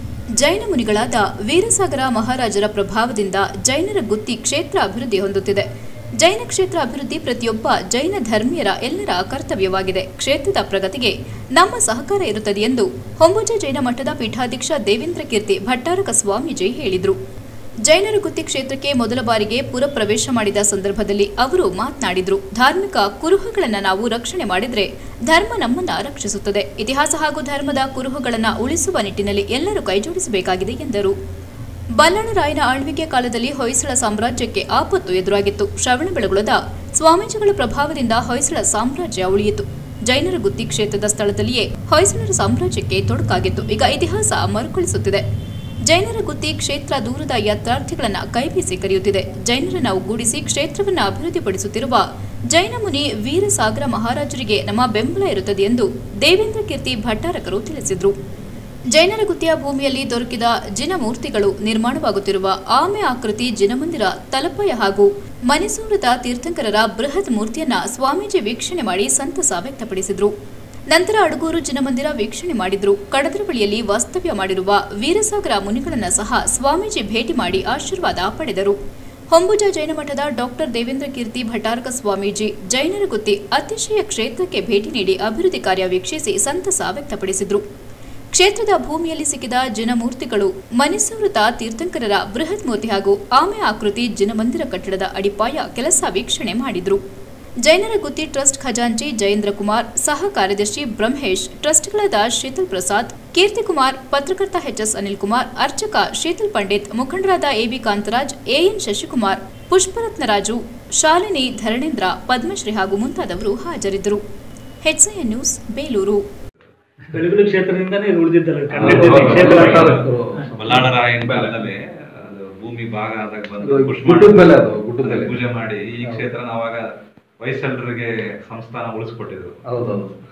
ಜೈನ ಮುನಿಗಳಾದ ವೀರಸಾಗರ ಮಹಾರಾಜರ ಪ್ರಭಾವದಿಂದ ಜೈನರ ಗುತ್ತಿ ಕ್ಷೇತ್ರ ಅಭಿವೃದ್ಧಿ ಹೊಂದುತ್ತಿದೆ ಜೈನ ಕ್ಷೇತ್ರ ಅಭಿವೃದ್ಧಿ ಪ್ರತಿಯೊಬ್ಬ ಜೈನ ಧರ್ಮೀಯರ ಎಲ್ಲರ ಕರ್ತವ್ಯವಾಗಿದೆ ಕ್ಷೇತ್ರದ ಪ್ರಗತಿಗೆ ನಮ್ಮ ಸಹಕಾರ ಇರುತ್ತದೆ ಎಂದು ಹೊಂಬುಜ ಜೈನ ಮಠದ ಪೀಠಾಧ್ಯಕ್ಷ ದೇವೇಂದ್ರ ಕೀರ್ತಿ ಭಟ್ಟಾರಕ ಸ್ವಾಮೀಜಿ ಹೇಳಿದರು ಜೈನರ ಗುತ್ತಿ ಕ್ಷೇತ್ರಕ್ಕೆ ಮೊದಲ ಬಾರಿಗೆ ಪುರ ಪ್ರವೇಶ ಮಾಡಿದ ಸಂದರ್ಭದಲ್ಲಿ ಅವರು ಮಾತನಾಡಿದ್ರು ಧಾರ್ಮಿಕ ಕುರುಹುಗಳನ್ನು ನಾವು ರಕ್ಷಣೆ ಮಾಡಿದ್ರೆ ಧರ್ಮ ನಮ್ಮನ್ನ ರಕ್ಷಿಸುತ್ತದೆ ಇತಿಹಾಸ ಹಾಗೂ ಧರ್ಮದ ಕುರುಹುಗಳನ್ನು ಉಳಿಸುವ ನಿಟ್ಟಿನಲ್ಲಿ ಎಲ್ಲರೂ ಕೈಜೋಡಿಸಬೇಕಾಗಿದೆ ಎಂದರು ಬಲ್ಲಾಳರಾಯನ ಆಳ್ವಿಕೆ ಕಾಲದಲ್ಲಿ ಹೊಯ್ಸಳ ಸಾಮ್ರಾಜ್ಯಕ್ಕೆ ಆಪತ್ತು ಎದುರಾಗಿತ್ತು ಶ್ರವಣಬೆಳಗೊಳದ ಸ್ವಾಮೀಜಿಗಳ ಪ್ರಭಾವದಿಂದ ಹೊಯ್ಸಳ ಸಾಮ್ರಾಜ್ಯ ಉಳಿಯಿತು ಜೈನರ ಗುತ್ತಿ ಕ್ಷೇತ್ರದ ಸ್ಥಳದಲ್ಲಿಯೇ ಹೊಯ್ಸಳರ ಸಾಮ್ರಾಜ್ಯಕ್ಕೆ ತೊಡಕಾಗಿತ್ತು ಈಗ ಇತಿಹಾಸ ಮರುಕಳಿಸುತ್ತಿದೆ ಜೈನರ ಗುತ್ತಿ ಕ್ಷೇತ್ರ ದೂರದ ಯಾತ್ರಾರ್ಥಿಗಳನ್ನ ಕೈಬೀಸಿ ಕರೆಯುತ್ತಿದೆ ಜೈನರನ್ನ ಒಗ್ಗೂಡಿಸಿ ಕ್ಷೇತ್ರವನ್ನ ಅಭಿವೃದ್ಧಿಪಡಿಸುತ್ತಿರುವ ಜೈನ ಮುನಿ ವೀರಸಾಗರ ಮಹಾರಾಜರಿಗೆ ನಮ್ಮ ಬೆಂಬಲ ಇರುತ್ತದೆ ಎಂದು ದೇವೇಂದ್ರ ಕೀರ್ತಿ ಭಟ್ಟಾರಕರು ತಿಳಿಸಿದರು ಜೈನರ ಗುತ್ತಿಯ ಭೂಮಿಯಲ್ಲಿ ದೊರಕಿದ ಜಿನಮೂರ್ತಿಗಳು ನಿರ್ಮಾಣವಾಗುತ್ತಿರುವ ಆಮೆ ಆಕೃತಿ ಜಿನಮಂದಿರ ತಲಪಾಯ ಹಾಗೂ ಮನಿಸೂರದ ತೀರ್ಥಂಕರರ ಬೃಹತ್ ಮೂರ್ತಿಯನ್ನ ಸ್ವಾಮೀಜಿ ವೀಕ್ಷಣೆ ಮಾಡಿ ಸಂತಸ ವ್ಯಕ್ತಪಡಿಸಿದರು ನಂತರ ಅಡಗೂರು ಜಿನಮಂದಿರ ವೀಕ್ಷಣೆ ಮಾಡಿದ್ರು ಕಡದ್ರ ಬಳಿಯಲ್ಲಿ ವಾಸ್ತವ್ಯ ಮಾಡಿರುವ ವೀರಸಾಗರ ಮುನಿಗಳನ್ನ ಸಹ ಸ್ವಾಮೀಜಿ ಭೇಟಿ ಮಾಡಿ ಆಶೀರ್ವಾದ ಪಡೆದರು ಹೊಂಬುಜ ಜೈನ ಮಠದ ಡಾಕ್ಟರ್ ದೇವೇಂದ್ರ ಕೀರ್ತಿ ಭಟ್ಟಾರಕ ಸ್ವಾಮೀಜಿ ಜೈನರ ಗುತ್ತಿ ಅತಿಶಯ ಕ್ಷೇತ್ರಕ್ಕೆ ಭೇಟಿ ನೀಡಿ ಅಭಿವೃದ್ಧಿ ಕಾರ್ಯ ವೀಕ್ಷಿಸಿ ಸಂತಸ ವ್ಯಕ್ತಪಡಿಸಿದ್ರು ಕ್ಷೇತ್ರದ ಭೂಮಿಯಲ್ಲಿ ಸಿಕ್ಕಿದ ಜಿನಮೂರ್ತಿಗಳು ಮನಿಸೂರತ ತೀರ್ಥಂಕರರ ಬೃಹತ್ ಮೂರ್ತಿ ಹಾಗೂ ಆಮೆ ಆಕೃತಿ ಜಿನಮಂದಿರ ಕಟ್ಟಡದ ಅಡಿಪಾಯ ಕೆಲಸ ವೀಕ್ಷಣೆ ಮಾಡಿದ್ರು ಜೈನರ ಗುತ್ತಿ ಟ್ರಸ್ಟ್ ಖಜಾಂಚಿ ಜಯೇಂದ್ರ ಕುಮಾರ್ ಸಹ ಕಾರ್ಯದರ್ಶಿ ಬ್ರಹ್ಮೇಶ್ ಟ್ರಸ್ಟ್ಗಳಾದ ಶೀತಲ್ ಪ್ರಸಾದ್ ಕೀರ್ತಿಕುಮಾರ್ ಪತ್ರಕರ್ತ ಎಚ್ಎಸ್ ಅನಿಲ್ ಕುಮಾರ್ ಅರ್ಚಕ ಶೀತಲ್ ಪಂಡಿತ್ ಮುಖಂಡರಾದ ಎಬಿ ಕಾಂತರಾಜ್ ಎಎನ್ ಶಶಿಕುಮಾರ್ ಪುಷ್ಪರತ್ನರಾಜು ಶಾಲಿನಿ ಧರಣೇಂದ್ರ ಪದ್ಮಶ್ರೀ ಹಾಗೂ ಮುಂತಾದವರು ಹಾಜರಿದ್ದರು ಹೆಚ್ಐಎನ್ ನ್ಯೂಸ್ ಬೇಲೂರು ಬೆಳಗುಲಿ ಕ್ಷೇತ್ರದಿಂದನೇ ಇದು ಉಳಿದಿದ್ದಲ್ಲ ಖಂಡಿತ ಕ್ಷೇತ್ರ ಬಲ್ಲಾಳರಾಯನ ಕಾಲದಲ್ಲಿ ಅದು ಭೂಮಿ ಭಾಗ ಆದಾಗ ಬಂದು ಅದು push ಗುಡ್ಡದ ಮಾಡಿ ಮೇಲೆ ಅದು, ಗುಡ್ಡದ ಮೇಲೆ. ಪೂಜೆ ಮಾಡಿ ಈ ಕ್ಷೇತ್ರನ ಅವಾಗ ವಯಸ್ಸಲ್ಲರಿಗೆ ಸಂಸ್ಥಾನ ಉಳಿಸ್ಕೊಟ್ಟಿದ್ರು ಹೌದೌದು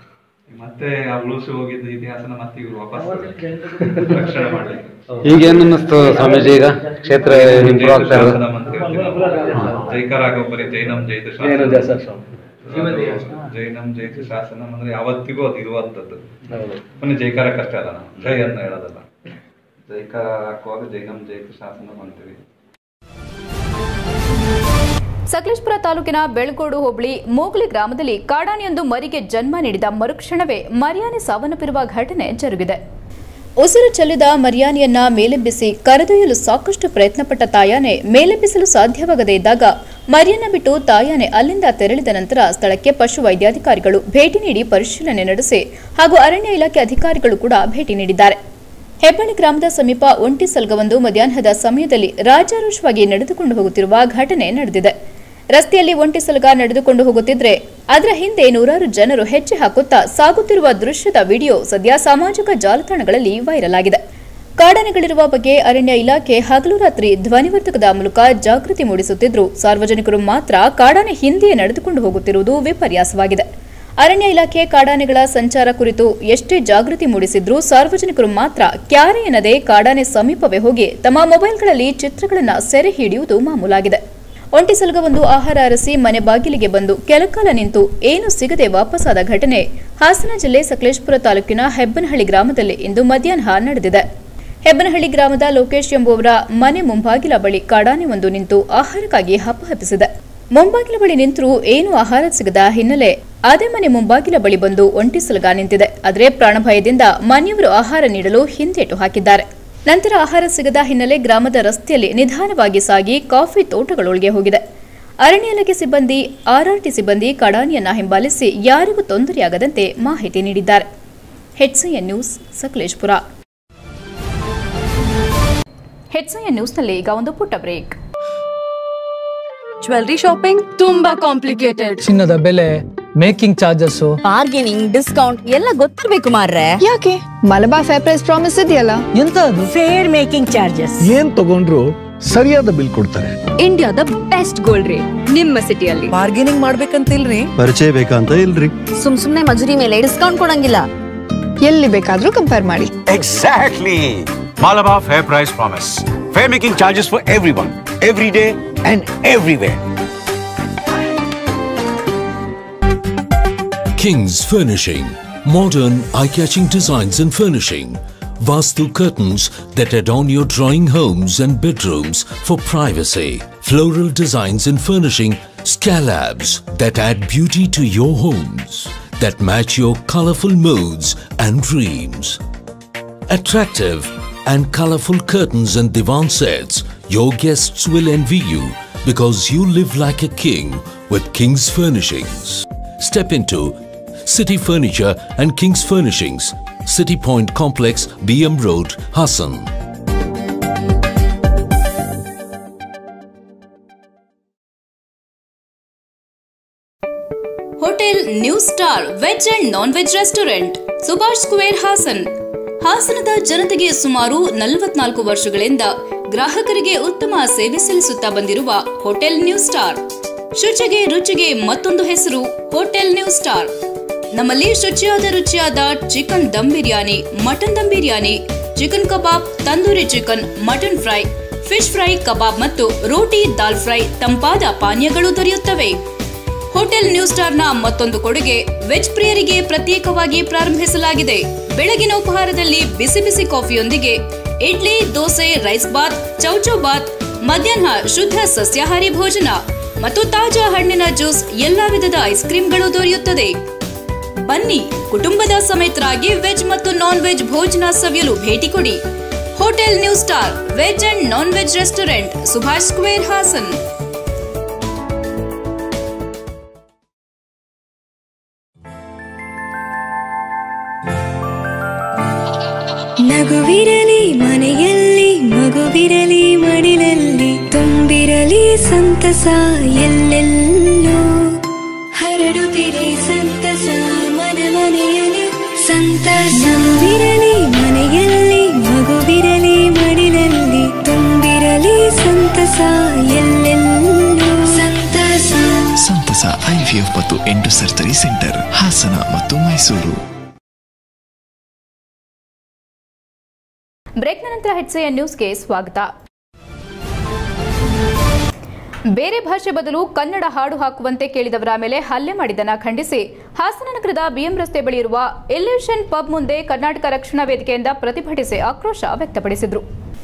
ಮತ್ತೆ ಆ ಉಳಿಸಿ ಹೋಗಿದ್ದ ಇತಿಹಾಸನ ಮತ್ತೆ ಇವರು ವಾಪಸ್ ರಕ್ಷಣೆ ಮಾಡ್ಲಿಕ್ಕೆ ಈಗ ಏನ್ ಅನ್ನಿಸ್ತು ಸ್ವಾಮೀಜಿ ಈಗ ಕ್ಷೇತ್ರ ಇಂಪ್ರೂವ್ ಆಗ್ತಾ ಇರೋದು ಶಾಸನ ಮಂತ್ರಿ ಜೈಕಾರ ಬರೀ ಜೈನಂ ಜೈತ ಜೈನ ಶಾಸನ ಶಾಸನ. ಜೈನಂ ಜೈತ ಶಾಸನ ಅಂದ್ರೆ ಯಾವತ್ತಿಗೂ ಅದು ಇರುವಂತದ್ದು ಕೊನೆ ಜೈಕಾರಕ್ಕಷ್ಟೇ ಅಲ್ಲ ನಾವು ಜೈ ಅಂತ ಹೇಳೋದಲ್ಲ ಜೈಕಾರ ಹಾಕುವಾಗ ಜೈನಂ ಜೈತ ಶಾಸನ ಅಂತೀವಿ ಸಕಲೇಶ್ಪುರ ತಾಲೂಕಿನ ಬೆಳಗೋಡು ಹೋಬಳಿ ಮೋಗ್ಲಿ ಗ್ರಾಮದಲ್ಲಿ ಕಾಡಾನೆಯೊಂದು ಮರಿಗೆ ಜನ್ಮ ನೀಡಿದ ಮರುಕ್ಷಣವೇ ಮರಿಯಾನೆ ಸಾವನ್ನಪ್ಪಿರುವ ಘಟನೆ ಜರುಗಿದೆ ಉಸಿರು ಚೆಲ್ಲಿದ ಮರಿಯಾನೆಯನ್ನ ಮೇಲೆಬ್ಬಿಸಿ ಕರೆದೊಯ್ಯಲು ಸಾಕಷ್ಟು ಪ್ರಯತ್ನಪಟ್ಟ ತಾಯಾನೆ ಮೇಲೆಬ್ಬಿಸಲು ಸಾಧ್ಯವಾಗದೇ ಇದ್ದಾಗ ಮರಿಯನ್ನ ಬಿಟ್ಟು ತಾಯಾನೆ ಅಲ್ಲಿಂದ ತೆರಳಿದ ನಂತರ ಸ್ಥಳಕ್ಕೆ ಪಶು ವೈದ್ಯಾಧಿಕಾರಿಗಳು ಭೇಟಿ ನೀಡಿ ಪರಿಶೀಲನೆ ನಡೆಸಿ ಹಾಗೂ ಅರಣ್ಯ ಇಲಾಖೆ ಅಧಿಕಾರಿಗಳು ಕೂಡ ಭೇಟಿ ನೀಡಿದ್ದಾರೆ ಹೆಬ್ಬಳ್ಳಿ ಗ್ರಾಮದ ಸಮೀಪ ಒಂಟಿ ಸಲ್ಗವೊಂದು ಮಧ್ಯಾಹ್ನದ ಸಮಯದಲ್ಲಿ ರಾಜಾರೋಷವಾಗಿ ನಡೆದುಕೊಂಡು ಹೋಗುತ್ತಿರುವ ಘಟನೆ ನಡೆದಿದೆ ರಸ್ತೆಯಲ್ಲಿ ಒಂಟಿ ಸಲಗ ನಡೆದುಕೊಂಡು ಹೋಗುತ್ತಿದ್ರೆ ಅದರ ಹಿಂದೆ ನೂರಾರು ಜನರು ಹೆಜ್ಜೆ ಹಾಕುತ್ತಾ ಸಾಗುತ್ತಿರುವ ದೃಶ್ಯದ ವಿಡಿಯೋ ಸದ್ಯ ಸಾಮಾಜಿಕ ಜಾಲತಾಣಗಳಲ್ಲಿ ವೈರಲ್ ಆಗಿದೆ ಕಾಡಾನೆಗಳಿರುವ ಬಗ್ಗೆ ಅರಣ್ಯ ಇಲಾಖೆ ಹಗಲು ರಾತ್ರಿ ಧ್ವನಿವರ್ಧಕದ ಮೂಲಕ ಜಾಗೃತಿ ಮೂಡಿಸುತ್ತಿದ್ರು ಸಾರ್ವಜನಿಕರು ಮಾತ್ರ ಕಾಡಾನೆ ಹಿಂದೆಯೇ ನಡೆದುಕೊಂಡು ಹೋಗುತ್ತಿರುವುದು ವಿಪರ್ಯಾಸವಾಗಿದೆ ಅರಣ್ಯ ಇಲಾಖೆ ಕಾಡಾನೆಗಳ ಸಂಚಾರ ಕುರಿತು ಎಷ್ಟೇ ಜಾಗೃತಿ ಮೂಡಿಸಿದ್ರೂ ಸಾರ್ವಜನಿಕರು ಮಾತ್ರ ಕ್ಯಾರೆ ಎನ್ನದೆ ಕಾಡಾನೆ ಸಮೀಪವೇ ಹೋಗಿ ತಮ್ಮ ಮೊಬೈಲ್ಗಳಲ್ಲಿ ಚಿತ್ರಗಳನ್ನು ಸೆರೆ ಹಿಡಿಯುವುದು ಮಾಮೂಲಾಗಿದೆ ಒಂಟಿ ಸಲಗವೊಂದು ಆಹಾರ ಅರಸಿ ಮನೆ ಬಾಗಿಲಿಗೆ ಬಂದು ಕೆಲಕಾಲ ನಿಂತು ಏನು ಸಿಗದೆ ವಾಪಸ್ಸಾದ ಘಟನೆ ಹಾಸನ ಜಿಲ್ಲೆ ಸಕಲೇಶ್ಪುರ ತಾಲೂಕಿನ ಹೆಬ್ಬನಹಳ್ಳಿ ಗ್ರಾಮದಲ್ಲಿ ಇಂದು ಮಧ್ಯಾಹ್ನ ನಡೆದಿದೆ ಹೆಬ್ಬನಹಳ್ಳಿ ಗ್ರಾಮದ ಲೋಕೇಶ್ ಎಂಬುವವರ ಮನೆ ಮುಂಬಾಗಿಲ ಬಳಿ ಕಾಡಾನೆ ಒಂದು ನಿಂತು ಆಹಾರಕ್ಕಾಗಿ ಹಪ್ಪಹಪ್ಪಿಸಿದೆ ಮುಂಬಾಗಿಲ ಬಳಿ ನಿಂತರೂ ಏನು ಆಹಾರ ಸಿಗದ ಹಿನ್ನೆಲೆ ಅದೇ ಮನೆ ಮುಂಬಾಗಿಲ ಬಳಿ ಬಂದು ಒಂಟಿ ಸಲಗ ನಿಂತಿದೆ ಆದರೆ ಪ್ರಾಣಭಯದಿಂದ ಮನೆಯವರು ಆಹಾರ ನೀಡಲು ಹಿಂದೇಟು ಹಾಕಿದ್ದಾರೆ ನಂತರ ಆಹಾರ ಸಿಗದ ಹಿನ್ನೆಲೆ ಗ್ರಾಮದ ರಸ್ತೆಯಲ್ಲಿ ನಿಧಾನವಾಗಿ ಸಾಗಿ ಕಾಫಿ ತೋಟಗಳೊಳಗೆ ಹೋಗಿದೆ ಅರಣ್ಯ ಇಲಾಖೆ ಸಿಬ್ಬಂದಿ ಆರ್ಆರ್ಟಿ ಸಿಬ್ಬಂದಿ ಕಡಾನಿಯನ್ನ ಹಿಂಬಾಲಿಸಿ ಯಾರಿಗೂ ತೊಂದರೆಯಾಗದಂತೆ ಮಾಹಿತಿ ನೀಡಿದ್ದಾರೆ ಹೆಚ್ಸಿಎನ್ ನ್ಯೂಸ್ ಸಕಲೇಶ್ಪುರ ಹೆಚ್ಐಎನ್ ನ್ಯೂಸ್ನಲ್ಲಿ ಈಗ ಒಂದು ಪುಟ್ಟ ಬ್ರೇಕ್ ಜ್ಯುವೆಲ್ರಿ ಶಾಪಿಂಗ್ ತುಂಬಾ ಕಾಂಪ್ಲಿಕೇಟೆಡ್ ಚಿನ್ನದ ಬೆಲೆ ಮೇಕಿಂಗ್ ಚಾರ್ಜಸ್ ಬಾರ್ಗೇನಿಂಗ್ ಡಿಸ್ಕೌಂಟ್ ಎಲ್ಲ ಗೊತ್ತಿರ್ಬೇಕು ಮಾರ್ರೆ ಯಾಕೆ ಮಲಬಾರ್ ಫೇರ್ ಪ್ರೈಸ್ ಪ್ರಾಮಿಸ್ ಇದೆಯಲ್ಲ ಎಂತ ಅದು ಫೇರ್ ಮೇಕಿಂಗ್ ಚಾರ್ಜಸ್ ಏನ್ ತಗೊಂಡ್ರು ಸರಿಯಾದ ಬಿಲ್ ಕೊಡ್ತಾರೆ ಇಂಡಿಯಾದ ಬೆಸ್ಟ್ ಗೋಲ್ಡ್ ರೇಟ್ ನಿಮ್ಮ ಸಿಟಿಯಲ್ಲಿ ಬಾರ್ಗೇನಿಂಗ್ ಮಾಡ್ಬೇಕಂತಿಲ್ರಿ ಪರಿಚಯ ಬೇಕಂತ ಇಲ್ರಿ ಸುಮ್ ಸುಮ್ನೆ ಮಜೂರಿ ಮೇಲೆ ಡಿಸ್ಕೌಂಟ್ ಕೊಡಂಗಿಲ್ಲ ಎಲ್ಲಿ ಬೇಕಾದ್ರೂ ಕಂಪೇರ್ ಮಾಡಿ Exactly. Malabar Fair Price Promise. Fair making charges for everyone, every day and everywhere. King's Furnishing. Modern, eye-catching designs and furnishing. Vastu curtains that adorn your drawing homes and bedrooms for privacy. Floral designs and furnishing. Scalabs that add beauty to your homes. That match your colorful moods and dreams. Attractive and colorful curtains and divan sets. Your guests will envy you because you live like a king with King's Furnishings. Step into City Furniture and King's Furnishings, City Point Complex, BM Road, Hassan. Hotel new star veg and non veg restaurant Subhash square Hassan ಹಾಸನದ ಜನತೆಗೆ ಸುಮಾರು ನಲವತ್ನಾಲ್ಕು ವರ್ಷಗಳಿಂದ ಗ್ರಾಹಕರಿಗೆ ಉತ್ತಮ ಸೇವೆ ಸಲ್ಲಿಸುತ್ತಾ ಬಂದಿರುವ ಹೋಟೆಲ್ ನ್ಯೂ ಸ್ಟಾರ್ ಶುಚಿಗೆ ರುಚಿಗೆ ಮತ್ತೊಂದು ಹೆಸರು ಹೋಟೆಲ್ ನ್ಯೂ ಸ್ಟಾರ್ ನಮ್ಮಲ್ಲಿ ಶುಚಿಯಾದ ರುಚಿಯಾದ chicken dum biryani mutton dum biryani chicken kebab tandoori chicken mutton fry fish fry kebab ಮತ್ತು ರೋಟಿ ದಾಲ್ ಫ್ರೈ ತಂಪಾದ ಪಾನೀಯಗಳು ದೊರೆಯುತ್ತವೆ ಹೋಟೆಲ್ ನ್ಯೂ ಸ್ಟಾರ್ನ ಮತ್ತೊಂದು ಕೊಡುಗೆ ವೆಜ್ ಪ್ರಿಯರಿಗೆ ಪ್ರತ್ಯೇಕವಾಗಿ ಪ್ರಾರಂಭಿಸಲಾಗಿದೆ ಬೆಳಗಿನ ಉಪಹಾರದಲ್ಲಿ ಬಿಸಿ ಬಿಸಿ ಕಾಫಿಯೊಂದಿಗೆ ಇಡ್ಲಿ ದೋಸೆ ರೈಸ್ ಬಾತ್ ಚೌಚೌ ಬಾತ್ ಮಧ್ಯಾಹ್ನ ಶುದ್ಧ ಸಸ್ಯಾಹಾರಿ ಭೋಜನ ಮತ್ತು ತಾಜಾ ಹಣ್ಣಿನ ಜ್ಯೂಸ್ ಎಲ್ಲಾ ವಿಧದ ಐಸ್ ಕ್ರೀಮ್ಗಳು ದೊರೆಯುತ್ತದೆ ಬನ್ನಿ ಕುಟುಂಬದ ಸಮೇತರಾಗಿ ವೆಜ್ ಮತ್ತು ನಾನ್ ವೆಜ್ ಭೋಜನ ಸವಿಯಲು ಭೇಟಿ ಕೊಡಿ hotel new star veg and non veg restaurant Subhash square Hassan ನಗುವಿರಲಿ ಮನೆಯಲ್ಲಿ ಮಗುವಿರಲಿ ಮಡಿಲಲ್ಲಿ ತುಂಬಿರಲಿ ಸಂತಸ ಎಲ್ಲೆಲ್ಲೂ ಹರಡುತ್ತಿರಿ ಸಂತಸ ಮನ ಮನೆಯಲ್ಲಿ ಸಂತಸ ನಗುವಿರಲಿ ಮನೆಯಲ್ಲಿ ಮಗುವಿರಲಿ ಮಡಿಲಲ್ಲಿ ತುಂಬಿರಲಿ ಸಂತಸ ಎಲ್ಲೆಲ್ಲೂ ಸಂತಸ ಸಂತಸ ಐವಿಎಫ್ ಮತ್ತು ಎಂಟು ಸರ್ಜರಿ ಸೆಂಟರ್ ಹಾಸನ ಮತ್ತು ಮೈಸೂರು ಬ್ರೇಕ್ನ ನಂತರ ಹೆಚ್ಎಎನ್ ನ್ಯೂಸ್ಗೆ ಸ್ವಾಗತ ಬೇರೆ ಭಾಷೆ ಬದಲು ಕನ್ನಡ ಹಾಡು ಹಾಕುವಂತೆ ಕೇಳಿದವರ ಮೇಲೆ ಹಲ್ಲೆ ಮಾಡಿದ್ದನ್ನ ಖಂಡಿಸಿ ಹಾಸನ ನಗರದ ಬಿಎಂ ರಸ್ತೆ ಬಳಿ ಇರುವ ಎಲ್ಯೂಷನ್ ಪಬ್ ಮುಂದೆ ಕರ್ನಾಟಕ ರಕ್ಷಣಾ ವೇದಿಕೆಯಿಂದ ಪ್ರತಿಭಟಿಸಿ ಆಕ್ರೋಶ ವ್ಯಕ್ತಪಡಿಸಿದರು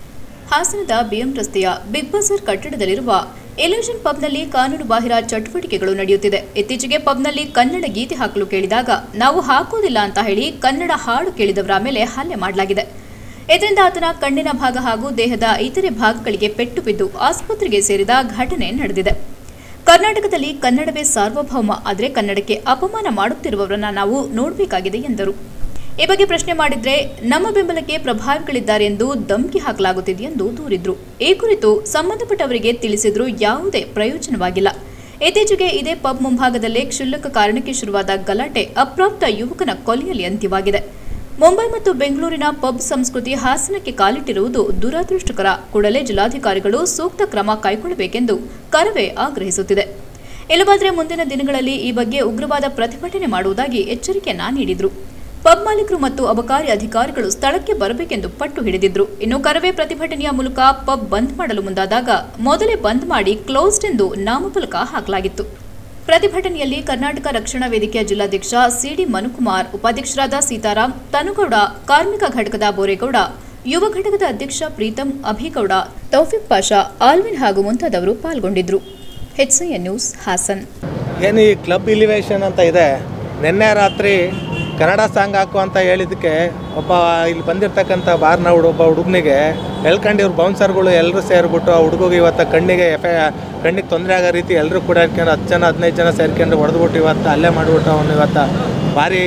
ಹಾಸನದ ಬಿಎಂ ರಸ್ತೆಯ ಬಿಗ್ ಬಜಾರ್ ಕಟ್ಟಡದಲ್ಲಿರುವ ಎಲ್ಯೂಷನ್ ಪಬ್ನಲ್ಲಿ ಕಾನೂನು ಬಾಹಿರ ಚಟುವಟಿಕೆಗಳು ನಡೆಯುತ್ತಿದೆ ಇತ್ತೀಚೆಗೆ ಪಬ್ನಲ್ಲಿ ಕನ್ನಡ ಗೀತೆ ಹಾಕಲು ಕೇಳಿದಾಗ ನಾವು ಹಾಕುವುದಿಲ್ಲ ಅಂತ ಹೇಳಿ ಕನ್ನಡ ಹಾಡು ಕೇಳಿದವರ ಮೇಲೆ ಹಲ್ಲೆ ಮಾಡಲಾಗಿದೆ ಇದರಿಂದ ಆತನ ಕಣ್ಣಿನ ಭಾಗ ಹಾಗೂ ದೇಹದ ಇತರೆ ಭಾಗಗಳಿಗೆ ಪೆಟ್ಟು ಬಿದ್ದು ಆಸ್ಪತ್ರೆಗೆ ಸೇರಿದ ಘಟನೆ ನಡೆದಿದೆ ಕರ್ನಾಟಕದಲ್ಲಿ ಕನ್ನಡವೇ ಸಾರ್ವಭೌಮ ಆದರೆ ಕನ್ನಡಕ್ಕೆ ಅಪಮಾನ ಮಾಡುತ್ತಿರುವವರನ್ನ ನಾವು ನೋಡಬೇಕಾಗಿದೆ ಎಂದರು ಈ ಬಗ್ಗೆ ಪ್ರಶ್ನೆ ಮಾಡಿದ್ರೆ ನಮ್ಮ ಬೆಂಬಲಕ್ಕೆ ಪ್ರಭಾವಿಗಳಿದ್ದಾರೆ ಎಂದು ಧಮಕಿ ಹಾಕಲಾಗುತ್ತಿದೆ ಎಂದು ದೂರಿದ್ರು ಈ ಕುರಿತು ಸಂಬಂಧಪಟ್ಟವರಿಗೆ ತಿಳಿಸಿದ್ರೂ ಯಾವುದೇ ಪ್ರಯೋಜನವಾಗಿಲ್ಲ ಇತ್ತೀಚೆಗೆ ಇದೇ ಪಬ್ ಮುಂಭಾಗದಲ್ಲೇ ಕ್ಷುಲ್ಲಕ ಕಾರಣಕ್ಕೆ ಶುರುವಾದ ಗಲಾಟೆ ಅಪ್ರಾಪ್ತ ಯುವಕನ ಕೊಲೆಯಲ್ಲಿ ಅಂತ್ಯವಾಗಿದೆ ಮುಂಬೈ ಮತ್ತು ಬೆಂಗಳೂರಿನ ಪಬ್ ಸಂಸ್ಕೃತಿ ಹಾಸನಕ್ಕೆ ಕಾಲಿಟ್ಟಿರುವುದು ದುರದೃಷ್ಟಕರ ಕೂಡಲೇ ಜಿಲ್ಲಾಧಿಕಾರಿಗಳು ಸೂಕ್ತ ಕ್ರಮ ಕೈಗೊಳ್ಳಬೇಕೆಂದು ಕರವೇ ಆಗ್ರಹಿಸುತ್ತಿದೆ ಇಲ್ಲವಾದರೆ ಮುಂದಿನ ದಿನಗಳಲ್ಲಿ ಈ ಬಗ್ಗೆ ಉಗ್ರವಾದ ಪ್ರತಿಭಟನೆ ಮಾಡುವುದಾಗಿ ಎಚ್ಚರಿಕೆಯನ್ನ ನೀಡಿದ್ರು ಪಬ್ ಮಾಲೀಕರು ಮತ್ತು ಅಬಕಾರಿ ಅಧಿಕಾರಿಗಳು ಸ್ಥಳಕ್ಕೆ ಬರಬೇಕೆಂದು ಪಟ್ಟು ಹಿಡಿದಿದ್ರು ಇನ್ನು ಕರವೇ ಪ್ರತಿಭಟನೆಯ ಮೂಲಕ ಪಬ್ ಬಂದ್ ಮಾಡಲು ಮುಂದಾದಾಗ ಮೊದಲೇ ಬಂದ್ ಮಾಡಿ ಕ್ಲೋಸ್ಡ್ ಎಂದು ನಾಮಫಲಕ ಹಾಕಲಾಗಿತ್ತು ಪ್ರತಿಭಟನೆಯಲ್ಲಿ ಕರ್ನಾಟಕ ರಕ್ಷಣಾ ವೇದಿಕೆಯ ಜಿಲ್ಲಾಧ್ಯಕ್ಷ ಸಿಡಿ ಮನುಕುಮಾರ್ ಉಪಾಧ್ಯಕ್ಷರಾದ ಸೀತಾರಾಮ್ ತನುಗೌಡ ಕಾರ್ಮಿಕ ಘಟಕದ ಬೋರೇಗೌಡ ಯುವ ಘಟಕದ ಅಧ್ಯಕ್ಷ ಪ್ರೀತಂ ಅಭಿಗೌಡ ತೌಫಿಕ್ ಪಾಷಾ ಆಲ್ವಿನ್ ಹಾಗೂ ಮುಂತಾದವರು ಪಾಲ್ಗೊಂಡಿದ್ರು ಹೆಚ್ಸಿಎನ್ ನ್ಯೂಸ್ ಹಾಸನ್ ಏನು ಈ ಕ್ಲಬ್ ಇಲಿವೇಶನ್ ಅಂತ ಇದೆ ನಿನ್ನೆ ರಾತ್ರಿ ಕನ್ನಡ ಸಾಂಗ್ ಹಾಕು ಅಂತ ಹೇಳಿದ್ದಕ್ಕೆ ಒಬ್ಬ ಇಲ್ಲಿ ಬಂದಿರ್ತಕ್ಕಂಥ ಬಾರ್ನ ಹುಡು ಒಬ್ಬ ಹುಡುಗನಿಗೆ ಎಳ್ಕೊಂಡು ಇವ್ರು ಬೌನ್ಸರ್ಗಳು ಎಲ್ಲರೂ ಸೇರಿಬಿಟ್ಟು ಆ ಹುಡುಗಿಗೆ ಇವತ್ತು ಕಣ್ಣಿಗೆ ಎಫೆ ಕಣ್ಣಿಗೆ ತೊಂದರೆ ಆಗೋ ರೀತಿ ಎಲ್ಲರೂ ಕೂಡ ಇಟ್ಕೊಂಡು ಹತ್ತು ಜನ ಹದಿನೈದು ಜನ ಸೇರ್ಕೊಂಡು ಹೊಡೆದ್ಬಿಟ್ಟು ಇವತ್ತು ಅಲ್ಲೇ ಮಾಡಿಬಿಟ್ಟು ಅವನು ಇವತ್ತು ಭಾರಿ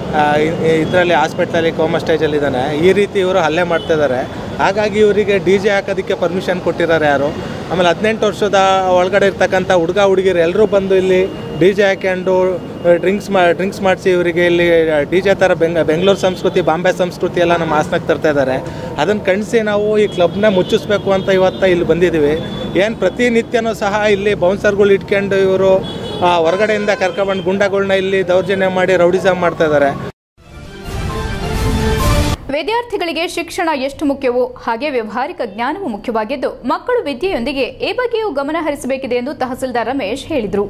ಇದರಲ್ಲಿ ಹಾಸ್ಪಿಟ್ಲಲ್ಲಿ ಕೋಮಾ ಸ್ಟೇಜಲ್ಲಿದ್ದಾನೆ ಈ ರೀತಿ ಇವರು ಹಲ್ಲೆ ಮಾಡ್ತಾ ಇದ್ದಾರೆ ಹಾಗಾಗಿ ಇವರಿಗೆ ಡಿ ಜೆ ಹಾಕೋದಕ್ಕೆ ಪರ್ಮಿಷನ್ ಕೊಟ್ಟಿದ್ದಾರೆ ಯಾರು ಆಮೇಲೆ ಹದಿನೆಂಟು ವರ್ಷದ ಒಳಗಡೆ ಇರ್ತಕ್ಕಂಥ ಹುಡುಗ ಹುಡುಗಿರು ಎಲ್ಲರೂ ಬಂದು ಇಲ್ಲಿ ಡಿ ಜೆ ಹಾಕ್ಕೊಂಡು ಡ್ರಿಂಕ್ಸ್ ಮಾ ಡ್ರಿಂಕ್ಸ್ ಮಾಡಿಸಿ ಇವರಿಗೆ ಇಲ್ಲಿ ಡಿ ಜೆ ಥರ ಬೆಂಗ ಬೆಂಗಳೂರು ಸಂಸ್ಕೃತಿ ಬಾಂಬೆ ಸಂಸ್ಕೃತಿ ಎಲ್ಲ ನಮ್ಮ ಹಾಸನಕ್ಕೆ ತರ್ತಾ ಇದ್ದಾರೆ ಅದನ್ನು ಕಣಿಸಿ ನಾವು ಈ ಕ್ಲಬ್ನ ಮುಚ್ಚಿಸ್ಬೇಕು ಅಂತ ಇವತ್ತು ಇಲ್ಲಿ ಬಂದಿದ್ದೀವಿ ಏನು ಪ್ರತಿನಿತ್ಯನೂ ಸಹ ಇಲ್ಲಿ ಬೌನ್ಸರ್ಗಳು ಇಟ್ಕೊಂಡು ಇವರು ಹೊರಗಡೆಯಿಂದ ಕರ್ಕೊಬಂದು ಗುಂಡಗಳನ್ನ ಇಲ್ಲಿ ದೌರ್ಜನ್ಯ ಮಾಡಿ ರೌಡಿಸಮ್ ಮಾಡ್ತಾ ಇದ್ದಾರೆ ವಿದ್ಯಾರ್ಥಿಗಳಿಗೆ ಶಿಕ್ಷಣ ಎಷ್ಟು ಮುಖ್ಯವೋ ಹಾಗೆ ವ್ಯವಹಾರಿಕ ಜ್ಞಾನವೂ ಮುಖ್ಯವಾಗಿದ್ದು ಮಕ್ಕಳು ವಿದ್ಯೆಯೊಂದಿಗೆ ಈ ಬಗ್ಗೆಯೂ ಗಮನ ಹರಿಸಬೇಕಿದೆ ಎಂದು ತಹಸೀಲ್ದಾರ್ ರಮೇಶ್ ಹೇಳಿದರು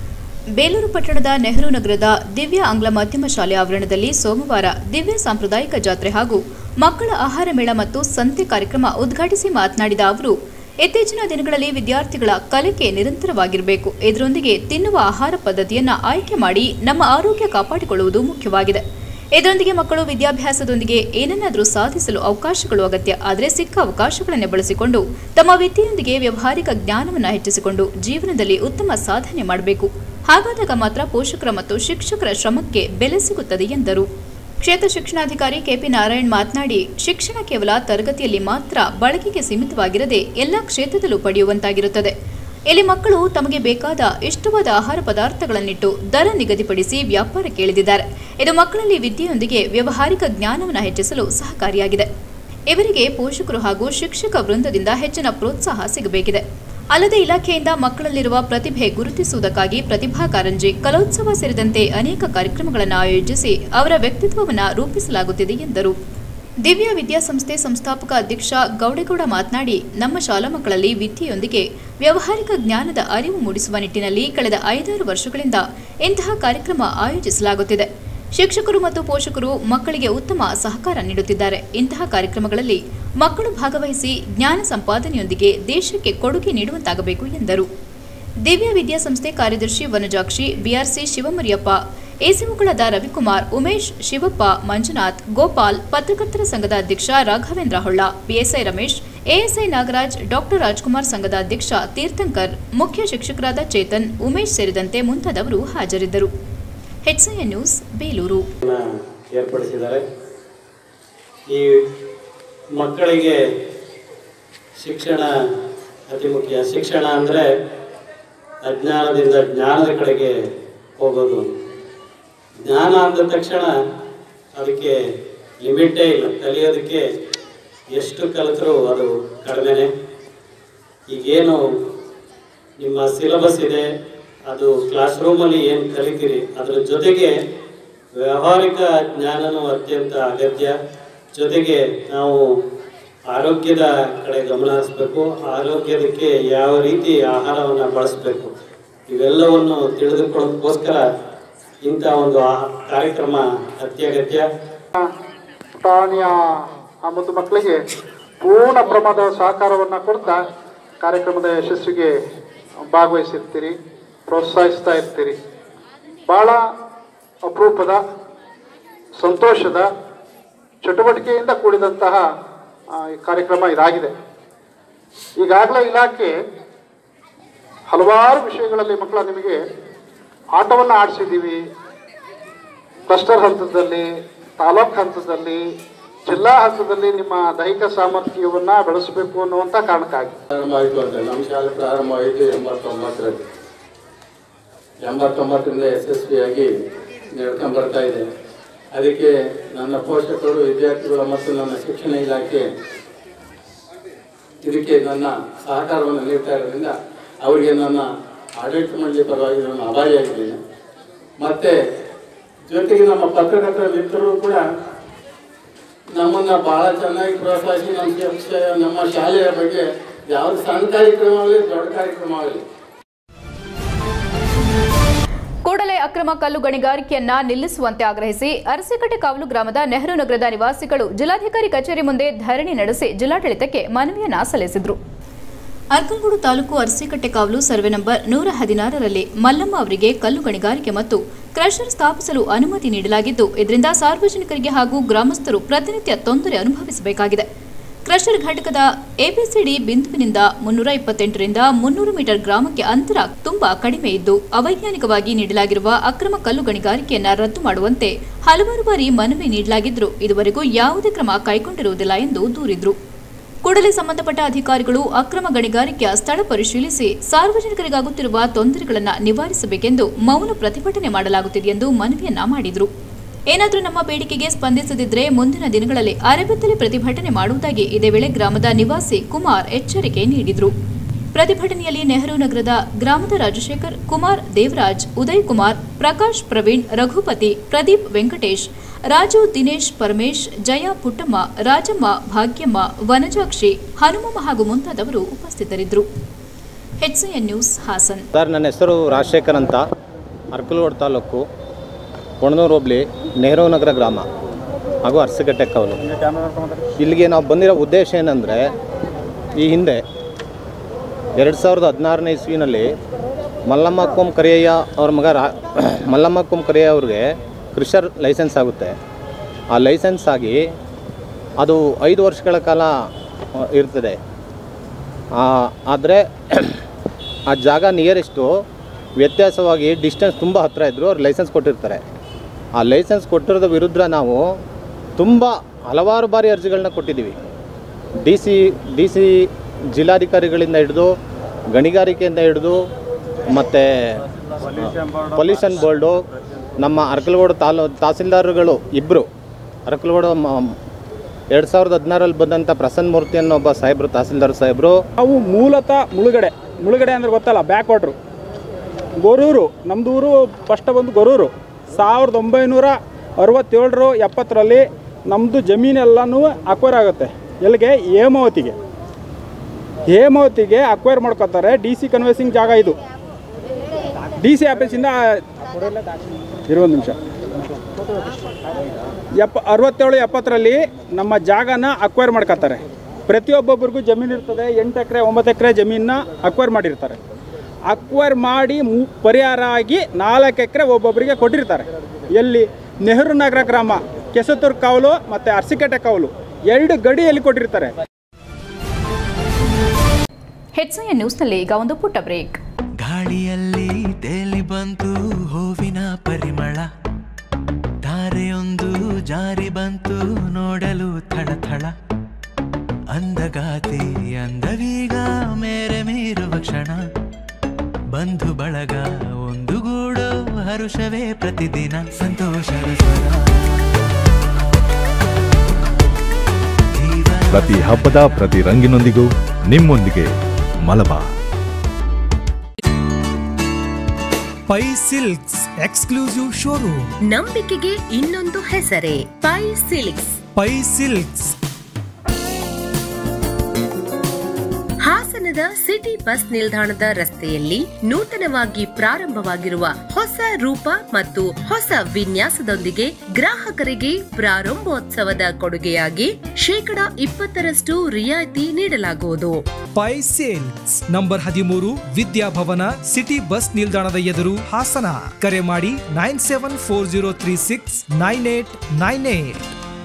ಬೇಲೂರು ಪಟ್ಟಣದ ನೆಹರು ನಗರದ ದಿವ್ಯ ಆಂಗ್ಲ ಮಾಧ್ಯಮ ಶಾಲೆ ಆವರಣದಲ್ಲಿ ಸೋಮವಾರ ದಿವ್ಯ ಸಾಂಪ್ರದಾಯಿಕ ಜಾತ್ರೆ ಹಾಗೂ ಮಕ್ಕಳ ಆಹಾರ ಮೇಳ ಮತ್ತು ಸಂತೆ ಕಾರ್ಯಕ್ರಮ ಉದ್ಘಾಟಿಸಿ ಮಾತನಾಡಿದ ಅವರು ಇತ್ತೀಚಿನ ದಿನಗಳಲ್ಲಿ ವಿದ್ಯಾರ್ಥಿಗಳ ಕಲಿಕೆ ನಿರಂತರವಾಗಿರಬೇಕು ಇದರೊಂದಿಗೆ ತಿನ್ನುವ ಆಹಾರ ಪದ್ಧತಿಯನ್ನ ಆಯ್ಕೆ ಮಾಡಿ ನಮ್ಮ ಆರೋಗ್ಯ ಕಾಪಾಡಿಕೊಳ್ಳುವುದು ಮುಖ್ಯವಾಗಿದೆ ಇದರೊಂದಿಗೆ ಮಕ್ಕಳು ವಿದ್ಯಾಭ್ಯಾಸದೊಂದಿಗೆ ಏನನ್ನಾದರೂ ಸಾಧಿಸಲು ಅವಕಾಶಗಳು ಅಗತ್ಯ ಆದರೆ ಸಿಕ್ಕ ಅವಕಾಶಗಳನ್ನೇ ಬಳಸಿಕೊಂಡು ತಮ್ಮ ವಿದ್ಯೆಯೊಂದಿಗೆ ವ್ಯವಹಾರಿಕ ಜ್ಞಾನವನ್ನು ಹೆಚ್ಚಿಸಿಕೊಂಡು ಜೀವನದಲ್ಲಿ ಉತ್ತಮ ಸಾಧನೆ ಮಾಡಬೇಕು ಹಾಗಾದಾಗ ಮಾತ್ರ ಪೋಷಕರ ಮತ್ತು ಶಿಕ್ಷಕರ ಶ್ರಮಕ್ಕೆ ಬೆಲೆ ಸಿಗುತ್ತದೆ ಎಂದರು ಕ್ಷೇತ್ರ ಶಿಕ್ಷಣಾಧಿಕಾರಿ ಕೆಪಿ ನಾರಾಯಣ್ ಮಾತನಾಡಿ ಶಿಕ್ಷಣ ಕೇವಲ ತರಗತಿಯಲ್ಲಿ ಮಾತ್ರ ಬಳಕೆಗೆ ಸೀಮಿತವಾಗಿರದೆ ಎಲ್ಲ ಕ್ಷೇತ್ರದಲ್ಲೂ ಪಡೆಯುವಂತಾಗಿರುತ್ತದೆ ಇಲ್ಲಿ ಮಕ್ಕಳು ತಮಗೆ ಬೇಕಾದ ಇಷ್ಟವಾದ ಆಹಾರ ಪದಾರ್ಥಗಳನ್ನಿಟ್ಟು ದರ ನಿಗದಿಪಡಿಸಿ ವ್ಯಾಪಾರಕ್ಕೆ ಇಳಿದಿದ್ದಾರೆ ಇದು ಮಕ್ಕಳಲ್ಲಿ ವಿದ್ಯೆಯೊಂದಿಗೆ ವ್ಯವಹಾರಿಕ ಜ್ಞಾನವನ್ನು ಹೆಚ್ಚಿಸಲು ಸಹಕಾರಿಯಾಗಿದೆ ಇವರಿಗೆ ಪೋಷಕರು ಹಾಗೂ ಶಿಕ್ಷಕ ವೃಂದದಿಂದ ಹೆಚ್ಚಿನ ಪ್ರೋತ್ಸಾಹ ಸಿಗಬೇಕಿದೆ ಅಲ್ಲದೆ ಇಲಾಖೆಯಿಂದ ಮಕ್ಕಳಲ್ಲಿರುವ ಪ್ರತಿಭೆ ಗುರುತಿಸುವುದಕ್ಕಾಗಿ ಪ್ರತಿಭಾ ಕಾರಂಜಿ ಕಲೋತ್ಸವ ಸೇರಿದಂತೆ ಅನೇಕ ಕಾರ್ಯಕ್ರಮಗಳನ್ನು ಆಯೋಜಿಸಿ ಅವರ ವ್ಯಕ್ತಿತ್ವವನ್ನು ರೂಪಿಸಲಾಗುತ್ತಿದೆ ಎಂದರು ದಿವ್ಯ ವಿದ್ಯಾಸಂಸ್ಥೆ ಸಂಸ್ಥಾಪಕ ಅಧ್ಯಕ್ಷ ಗೌಡೇಗೌಡ ಮಾತನಾಡಿ ನಮ್ಮ ಶಾಲಾ ಮಕ್ಕಳಲ್ಲಿ ವಿದ್ಯೆಯೊಂದಿಗೆ ವ್ಯವಹಾರಿಕ ಜ್ಞಾನದ ಅರಿವು ಮೂಡಿಸುವ ನಿಟ್ಟಿನಲ್ಲಿ ಕಳೆದ ಐದಾರು ವರ್ಷಗಳಿಂದ ಇಂತಹ ಕಾರ್ಯಕ್ರಮ ಆಯೋಜಿಸಲಾಗುತ್ತಿದೆ ಶಿಕ್ಷಕರು ಮತ್ತು ಪೋಷಕರು ಮಕ್ಕಳಿಗೆ ಉತ್ತಮ ಸಹಕಾರ ನೀಡುತ್ತಿದ್ದಾರೆ ಇಂತಹ ಕಾರ್ಯಕ್ರಮಗಳಲ್ಲಿ ಮಕ್ಕಳು ಭಾಗವಹಿಸಿ ಜ್ಞಾನ ಸಂಪಾದನೆಯೊಂದಿಗೆ ದೇಶಕ್ಕೆ ಕೊಡುಗೆ ನೀಡುವಂತಾಗಬೇಕು ಎಂದರು ದಿವ್ಯ ವಿದ್ಯಾಸಂಸ್ಥೆ ಕಾರ್ಯದರ್ಶಿ ವನಜಾಕ್ಷಿ ಬಿಆರ್ಸಿ ಶಿವಮರಿಯಪ್ಪ ಎಸಿಮುಗಳಾದ ರವಿಕುಮಾರ್ ಉಮೇಶ್ ಶಿವಪ್ಪ ಮಂಜುನಾಥ್ ಗೋಪಾಲ್ ಪತ್ರಕರ್ತರ ಸಂಘದ ಅಧ್ಯಕ್ಷ Raghavendra Holla PSI Ramesh ASI Nagaraj doctor Rajkumar ಸಂಘದ ಅಧ್ಯಕ್ಷ ತೀರ್ಥಂಕರ್ ಮುಖ್ಯ ಶಿಕ್ಷಕರಾದ ಚೇತನ್ ಉಮೇಶ್ ಸೇರಿದಂತೆ ಮುಂತಾದವರು ಹಾಜರಿದ್ದರು ಹೆಚ್ಐಎನ್ ನ್ಯೂಸ್ ಬೇಲೂರು ಏರ್ಪಡಿಸಿದ್ದಾರೆ ಈ ಮಕ್ಕಳಿಗೆ ಶಿಕ್ಷಣ ಅತಿ ಮುಖ್ಯ ಶಿಕ್ಷಣ ಅಂದರೆ ಅಜ್ಞಾನದಿಂದ ಜ್ಞಾನದ ಕಡೆಗೆ ಹೋಗೋದು ಜ್ಞಾನ ಅಂದ ತಕ್ಷಣ ಅದಕ್ಕೆ ಲಿಮಿಟೇ ಇಲ್ಲ ಕಲಿಯೋದಕ್ಕೆ ಎಷ್ಟು ಕಲಿತರೂ ಅದು ಕಡಿಮೆನೆ ಈಗೇನು ನಿಮ್ಮ ಸಿಲೆಬಸ್ ಇದೆ ಅದು ಕ್ಲಾಸ್ ರೂಮಲ್ಲಿ ಏನು ಕಲಿತೀರಿ ಅದರ ಜೊತೆಗೆ ವ್ಯಾವಹಾರಿಕ ಜ್ಞಾನನೂ ಅತ್ಯಂತ ಅಗತ್ಯ ಜೊತೆಗೆ ನಾವು ಆರೋಗ್ಯದ ಕಡೆ ಗಮನ ಹರಿಸ್ಬೇಕು ಆರೋಗ್ಯದಕ್ಕೆ ಯಾವ ರೀತಿ ಆಹಾರವನ್ನು ಬಳಸಬೇಕು ಇವೆಲ್ಲವನ್ನು ತಿಳಿದುಕೊಳ್ಳೋದಕ್ಕೋಸ್ಕರ ಇಂಥ ಒಂದು ಆ- ಕಾರ್ಯಕ್ರಮ ಅತ್ಯಗತ್ಯ ಪ್ರಾಣಿಯ ಆ ಮುದ್ದು ಮಕ್ಕಳಿಗೆ ಪೂರ್ಣ ಪ್ರಮಾಣದ ಸಹಕಾರವನ್ನು ಕೊಡ್ತಾ ಕಾರ್ಯಕ್ರಮದ ಯಶಸ್ಸಿಗೆ ಭಾಗವಹಿಸಿರ್ತೀರಿ ಪ್ರೋತ್ಸಾಹಿಸ್ತಾ ಇರ್ತೀರಿ ಭಾಳ ಅಪರೂಪದ ಸಂತೋಷದ ಚಟುವಟಿಕೆಯಿಂದ ಕೂಡಿದಂತಹ ಆ, ಈ ಕಾರ್ಯಕ್ರಮ ಇದಾಗಿದೆ ಈಗಾಗಲೇ ಇಲಾಖೆ ಹಲವಾರು ವಿಷಯಗಳಲ್ಲಿ ಮಕ್ಕಳ ನಿಮಗೆ ಆಟವನ್ನು ಆಡಿಸಿದ್ದೀವಿ ಕ್ಲಸ್ಟರ್ ಹಂತದಲ್ಲಿ ತಾಲೂಕ್ ಹಂತದಲ್ಲಿ ಜಿಲ್ಲಾ ಹಂತದಲ್ಲಿ ನಿಮ್ಮ ದೈಹಿಕ ಸಾಮರ್ಥ್ಯವನ್ನು ಬೆಳೆಸಬೇಕು ಅನ್ನುವಂಥ ಕಾರಣಕ್ಕಾಗಿ ಪ್ರಾರಂಭ ಆಯಿತು ಅಂತ ನಮ್ಮ ಶಾಲೆ ಪ್ರಾರಂಭ ಆಯಿತು ಎಂಬತ್ತೊಂಬತ್ತರಲ್ಲಿ ಎಂಬತ್ತೊಂಬತ್ತರಿಂದ ಯಶಸ್ವಿಯಾಗಿ ನಡ್ಕೊಂಡ್ಬರ್ತಾ ಇದೆ ಅದಕ್ಕೆ ನನ್ನ ಪೋಷಕರು ವಿದ್ಯಾರ್ಥಿಗಳು ಮತ್ತು ನನ್ನ ಶಿಕ್ಷಣ ಇಲಾಖೆ ಇದಕ್ಕೆ ನನ್ನ ಸಹಕಾರವನ್ನು ನೀಡ್ತಾ ಇರೋದ್ರಿಂದ ಅವರಿಗೆ ನನ್ನ ಆಡಳಿತ ಮಂಡಳಿ ಪರವಾಗಿ ನಾನು ಆಭಾರಿಯಾಗಿದ್ದೇನೆ ಮತ್ತು ಜೊತೆಗೆ ನಮ್ಮ ಪತ್ರಕರ್ತರ ಮಿತ್ರರು ಕೂಡ ನಮ್ಮನ್ನ ಬಹಳ ಚೆನ್ನಾಗಿ ಪ್ರೋತ್ಸಾಹಿಸಿ ನಮ್ಮ ಶಿಕ್ಷ ನಮ್ಮ ಶಾಲೆಯ ಬಗ್ಗೆ ಯಾವ್ದು ಸಣ್ಣ ಕಾರ್ಯಕ್ರಮ ಆಗಲಿ ದೊಡ್ಡ ಕಾರ್ಯಕ್ರಮ ಆಗಲಿ ಕೂಡಲೇ ಅಕ್ರಮ ಕಲ್ಲು ಗಣಿಗಾರಿಕೆಯನ್ನ ನಿಲ್ಲಿಸುವಂತೆ ಆಗ್ರಹಿಸಿ ಅರಸಿಕಟ್ಟೆ ಕಾವಲು ಗ್ರಾಮದ ನೆಹರು ನಗರದ ನಿವಾಸಿಗಳು ಜಿಲ್ಲಾಧಿಕಾರಿ ಕಚೇರಿ ಮುಂದೆ ಧರಣಿ ನಡೆಸಿ ಜಿಲ್ಲಾಡಳಿತಕ್ಕೆ ಮನವಿಯನ್ನ ಸಲ್ಲಿಸಿದ್ರು ಅರ್ಕಲ್ಗೂಡು ತಾಲೂಕು ಅರಸಿಕಟ್ಟೆ ಕಾವಲು ಸರ್ವೆ ನಂಬರ್ ನೂರ ಹದಿನಾರರಲ್ಲಿ ಮಲ್ಲಮ್ಮ ಅವರಿಗೆ ಕಲ್ಲು ಗಣಿಗಾರಿಕೆ ಮತ್ತು ಕ್ರಷರ್ ಸ್ಥಾಪಿಸಲು ಅನುಮತಿ ನೀಡಲಾಗಿದ್ದು ಇದರಿಂದ ಸಾರ್ವಜನಿಕರಿಗೆ ಹಾಗೂ ಗ್ರಾಮಸ್ಥರು ಪ್ರತಿನಿತ್ಯ ತೊಂದರೆ ಅನುಭವಿಸಬೇಕಾಗಿದೆ ಕ್ರಷರ್ ಘಟಕದ ಎಬಿಸಿಡಿ ಬಿಂದುವಿನಿಂದ ಮುನ್ನೂರ ಇಪ್ಪತ್ತೆಂಟರಿಂದ ಮುನ್ನೂರು ಮೀಟರ್ ಗ್ರಾಮಕ್ಕೆ ಅಂತರ ತುಂಬಾ ಕಡಿಮೆ ಇದ್ದು ಅವೈಜ್ಞಾನಿಕವಾಗಿ ನೀಡಲಾಗಿರುವ ಅಕ್ರಮ ಕಲ್ಲು ಗಣಿಗಾರಿಕೆಯನ್ನ ರದ್ದು ಮಾಡುವಂತೆ ಹಲವಾರು ಬಾರಿ ಮನವಿ ನೀಡಲಾಗಿದ್ದರೂ ಇದುವರೆಗೂ ಯಾವುದೇ ಕ್ರಮ ಕೈಗೊಂಡಿರುವುದಿಲ್ಲ ಎಂದು ದೂರಿದ್ರು ಕೂಡಲೇ ಸಂಬಂಧಪಟ್ಟ ಅಧಿಕಾರಿಗಳು ಅಕ್ರಮ ಗಣಿಗಾರಿಕೆಯ ಸ್ಥಳ ಪರಿಶೀಲಿಸಿ ಸಾರ್ವಜನಿಕರಿಗಾಗುತ್ತಿರುವ ತೊಂದರೆಗಳನ್ನು ನಿವಾರಿಸಬೇಕೆಂದು ಮೌನ ಪ್ರತಿಭಟನೆ ಮಾಡಲಾಗುತ್ತಿದೆ ಎಂದು ಮನವಿಯನ್ನ ಮಾಡಿದರು ಏನಾದರೂ ನಮ್ಮ ಬೇಡಿಕೆಗೆ ಸ್ಪಂದಿಸದಿದ್ದರೆ ಮುಂದಿನ ದಿನಗಳಲ್ಲಿ ಅರೆಬೆತ್ತಲೆ ಪ್ರತಿಭಟನೆ ಮಾಡುವುದಾಗಿ ಇದೇ ವೇಳೆ ಗ್ರಾಮದ ನಿವಾಸಿ ಕುಮಾರ್ ಎಚ್ಚರಿಕೆ ನೀಡಿದರು ಪ್ರತಿಭಟನೆಯಲ್ಲಿ ನೆಹರು ನಗರದ ಗ್ರಾಮದ ರಾಜಶೇಖರ್ ಕುಮಾರ್ ದೇವರಾಜ್ ಉದಯ್ ಕುಮಾರ್ ಪ್ರಕಾಶ್ ಪ್ರವೀಣ್ ರಘುಪತಿ ಪ್ರದೀಪ್ ವೆಂಕಟೇಶ್ ರಾಜು ದಿನೇಶ್ ಪರಮೇಶ್ ಜಯ ಪುಟ್ಟಮ್ಮ ರಾಜಮ್ಮ ಭಾಗ್ಯಮ್ಮ ವನಜಾಕ್ಷಿ ಹನುಮಮ್ಮ ಹಾಗೂ ಮುಂತಾದವರು ಉಪಸ್ಥಿತರಿದ್ದರು ಎಚ್ಸಿಎನ್ ನ್ಯೂಸ್ ಹಾಸನ್ ಸರ್ ನನ್ನ ಹೆಸರು ರಾಜಶೇಖರ್ ಅಂತ ಅರ್ಕಲೋಡ್ ತಾಲೂಕು ಕೊಣನೂರು ಹೋಬಳಿ ನೆಹರು ನಗರ ಗ್ರಾಮ ಹಾಗೂ ಅರಸಗಟ್ಟೆ ಕವಲು ಇಲ್ಲಿಗೆ ನಾವು ಬಂದಿರೋ ಉದ್ದೇಶ ಏನಂದರೆ ಈ ಹಿಂದೆ ಎರಡು ಸಾವಿರದ ಹದಿನಾರನೇ ಇಸ್ವಿನಲ್ಲಿ ಮಲ್ಲಮ್ಮ ಕೋಮ್ ಕರಿಯಯ್ಯ ಅವ್ರ ಮಗ ರಾ ಮಲ್ಲಮ್ಮ ಕೋಮ್ ಕರಿಯಯ್ಯ ಅವ್ರಿಗೆ ಕ್ರಿಷರ್ ಲೈಸೆನ್ಸ್ ಆಗುತ್ತೆ ಆ ಲೈಸೆನ್ಸ್ ಆಗಿ ಅದು ಐದು ವರ್ಷಗಳ ಕಾಲ ಆ, ಇರ್ತದೆ ಆದರೆ ಆ ಜಾಗ ನಿಯರೆಸ್ಟು ವ್ಯತ್ಯಾಸವಾಗಿ ಡಿಸ್ಟೆನ್ಸ್ ತುಂಬ ಹತ್ತಿರ ಇದ್ದರು ಅವ್ರು ಲೈಸೆನ್ಸ್ ಕೊಟ್ಟಿರ್ತಾರೆ ಆ ಲೈಸೆನ್ಸ್ ಕೊಟ್ಟಿರೋದ್ರ ವಿರುದ್ಧ ನಾವು ತುಂಬ ಹಲವಾರು ಬಾರಿ ಅರ್ಜಿಗಳನ್ನ ಕೊಟ್ಟಿದ್ದೀವಿ ಡಿ ಸಿ ಡಿ ಸಿ ಜಿಲ್ಲಾಧಿಕಾರಿಗಳಿಂದ ಹಿಡಿದು ಗಣಿಗಾರಿಕೆಯಿಂದ ಹಿಡಿದು ಮತ್ತು ಪೊಲ್ಯೂಷನ್ ಬೋರ್ಡು ನಮ್ಮ ಅರ್ಕಲಗೋಡು ತಾಲೂ ತಹಸೀಲ್ದಾರ್ಗಳು ಇಬ್ಬರು ಅರ್ಕಲಗೋಡು ಎರಡು ಸಾವಿರದ ಹದಿನಾರಲ್ಲಿ ಬಂದಂಥ ಪ್ರಸನ್ನ ಮೂರ್ತಿ ಅನ್ನೋ ಒಬ್ಬ ಸಾಹೇಬರು ತಹಸೀಲ್ದಾರ್ ಸಾಹೇಬರು ನಾವು ಮೂಲತಃ ಮುಳುಗಡೆ ಮುಳುಗಡೆ ಅಂದ್ರೆ ಗೊತ್ತಲ್ಲ ಬ್ಯಾಕ್ ವಾಟ್ರು ಗೊರೂರು ನಮ್ಮದು ಊರು ಫಸ್ಟ್ ಬಂದು ಗೊರೂರು ಸಾವಿರದ ಒಂಬೈನೂರ ಅರವತ್ತೇಳರು ಎಪ್ಪತ್ತರಲ್ಲಿ ನಮ್ಮದು ಜಮೀನೆಲ್ಲನೂ ಅಕ್ವೈರ್ ಆಗುತ್ತೆ ಎಲ್ಲಿಗೆ ಹೇಮಾವತಿಗೆ ಹೇಮಾವತಿಗೆ ಅಕ್ವೈರ್ ಮಾಡ್ಕೋತಾರೆ ಡಿ ಸಿ ಕನ್ವೆನ್ಸಿಂಗ್ ಜಾಗ ಇದು ಡಿ ಸಿ ಆಫೀಸಿಂದ ಇರೋ ಒಂದು ನಿಮಿಷ ಎಪ್ಪ ಅರವತ್ತೇಳು ಎಪ್ಪತ್ತರಲ್ಲಿ ನಮ್ಮ ಜಾಗನ ಅಕ್ವೈರ್ ಮಾಡ್ಕೋತಾರೆ ಪ್ರತಿಯೊಬ್ಬೊಬ್ಬರಿಗೂ ಜಮೀನು ಇರ್ತದೆ ಎಂಟು ಎಕರೆ ಒಂಬತ್ತು ಎಕರೆ ಜಮೀನನ್ನ ಅಕ್ವೈರ್ ಮಾಡಿರ್ತಾರೆ ಅಕ್ವೈರ್ ಮಾಡಿ ಮು ಪರಿಹಾರ ಆಗಿ ನಾಲ್ಕು ಎಕರೆ ಒಬ್ಬೊಬ್ಬರಿಗೆ ಕೊಟ್ಟಿರ್ತಾರೆ ಎಲ್ಲಿ ನೆಹರು ನಗರ ಗ್ರಾಮ ಕೆಸತೂರು ಕಾವಲು ಮತ್ತು ಅರಸಿಕಟ್ಟೆ ಕಾವಲು ಎರಡು ಗಡಿಯಲ್ಲಿ ಕೊಟ್ಟಿರ್ತಾರೆ ಹೆಚ್ಐಎನ್ ನ್ಯೂಸ್ನಲ್ಲಿ ಈಗ ಒಂದು ಪುಟ್ಟ ಬ್ರೇಕ್ ಗಾಳಿಯಲ್ಲಿ ತೇಲಿ ಬಂತು ಹೂವಿನ ಪರಿಮಳ ಧಾರೆಯೊಂದು ಜಾರಿ ಬಂತು ನೋಡಲು ಥಳಥಳ ಅಂದಗಾತಿ ಅಂದವೀಗ ಮೇರೆ ಮೀರುವ ಕ್ಷಣ ಬಂಧು ಬಳಗ ಒಂದು ಗೂಡು ಹರುಷವೇ ಪ್ರತಿದಿನ ಸಂತೋಷದ ಸ್ವರ ಪ್ರತಿ ಹಬ್ಬದ ಪ್ರತಿ ರಂಗಿನೊಂದಿಗೂ ನಿಮ್ಮೊಂದಿಗೆ Malabar Pai silks exclusive showroom ನಂಬಿಕೆಗೆ ಇನ್ನೊಂದು ಹೆಸರೇ ಪೈ ಸಿಲ್ಕ್ಸ್ ಪೈ ಸಿಲ್ಕ್ಸ್ ಹಾಸನದ ಸಿಟಿ ಬಸ್ ನಿಲ್ದಾಣದ ರಸ್ತೆಯಲ್ಲಿ ನೂತನವಾಗಿ ಪ್ರಾರಂಭವಾಗಿರುವ ಹೊಸ ರೂಪ ಮತ್ತು ಹೊಸ ವಿನ್ಯಾಸದೊಂದಿಗೆ ಗ್ರಾಹಕರಿಗೆ ಪ್ರಾರಂಭೋತ್ಸವದ ಕೊಡುಗೆಯಾಗಿ ಶೇಕಡ ಇಪ್ಪತ್ತರಷ್ಟು ರಿಯಾಯಿತಿ ನೀಡಲಾಗುವುದು ಪೈ ಸೇಲ್ಸ್ ನಂಬರ್ ಹದಿಮೂರು ವಿದ್ಯಾಭವನ ಸಿಟಿ ಬಸ್ ನಿಲ್ದಾಣದ ಎದುರು ಹಾಸನ ಕರೆ ಮಾಡಿ nine seven four zero three six nine eight nine eight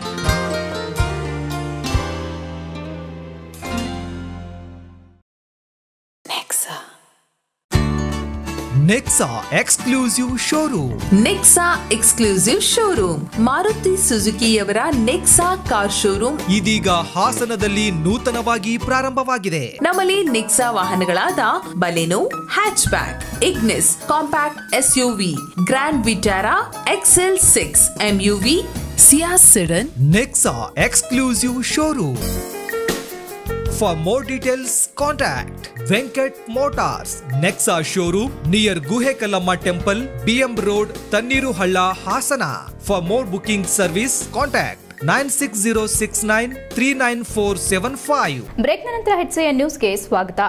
Nexa exclusive showroom Nexa exclusive showroom Maruti ಸುಜುಕಿಯವರ ನೆಕ್ಸಾ ಕಾರ್ ಶೋರೂಮ್ ಇದೀಗ ಹಾಸನದಲ್ಲಿ ನೂತನವಾಗಿ ಪ್ರಾರಂಭವಾಗಿದೆ ನಮ್ಮಲ್ಲಿ ನೆಕ್ಸಾ ವಾಹನಗಳಾದ Baleno hatchback Ignis compact SUV Grand Vitara XL six MUV Ciaz sedan Nexa exclusive showroom For more details, contact Venkat Motors, Nexa Showroom near Guhekalama Temple, BM Road, Tanniru Halla, Hasana. For more booking service, contact 96069 39475. ಬ್ರೇಕ್ನ ನಂತರ HAN ನ್ಯೂಸ್ಗೆ ಸ್ವಾಗತ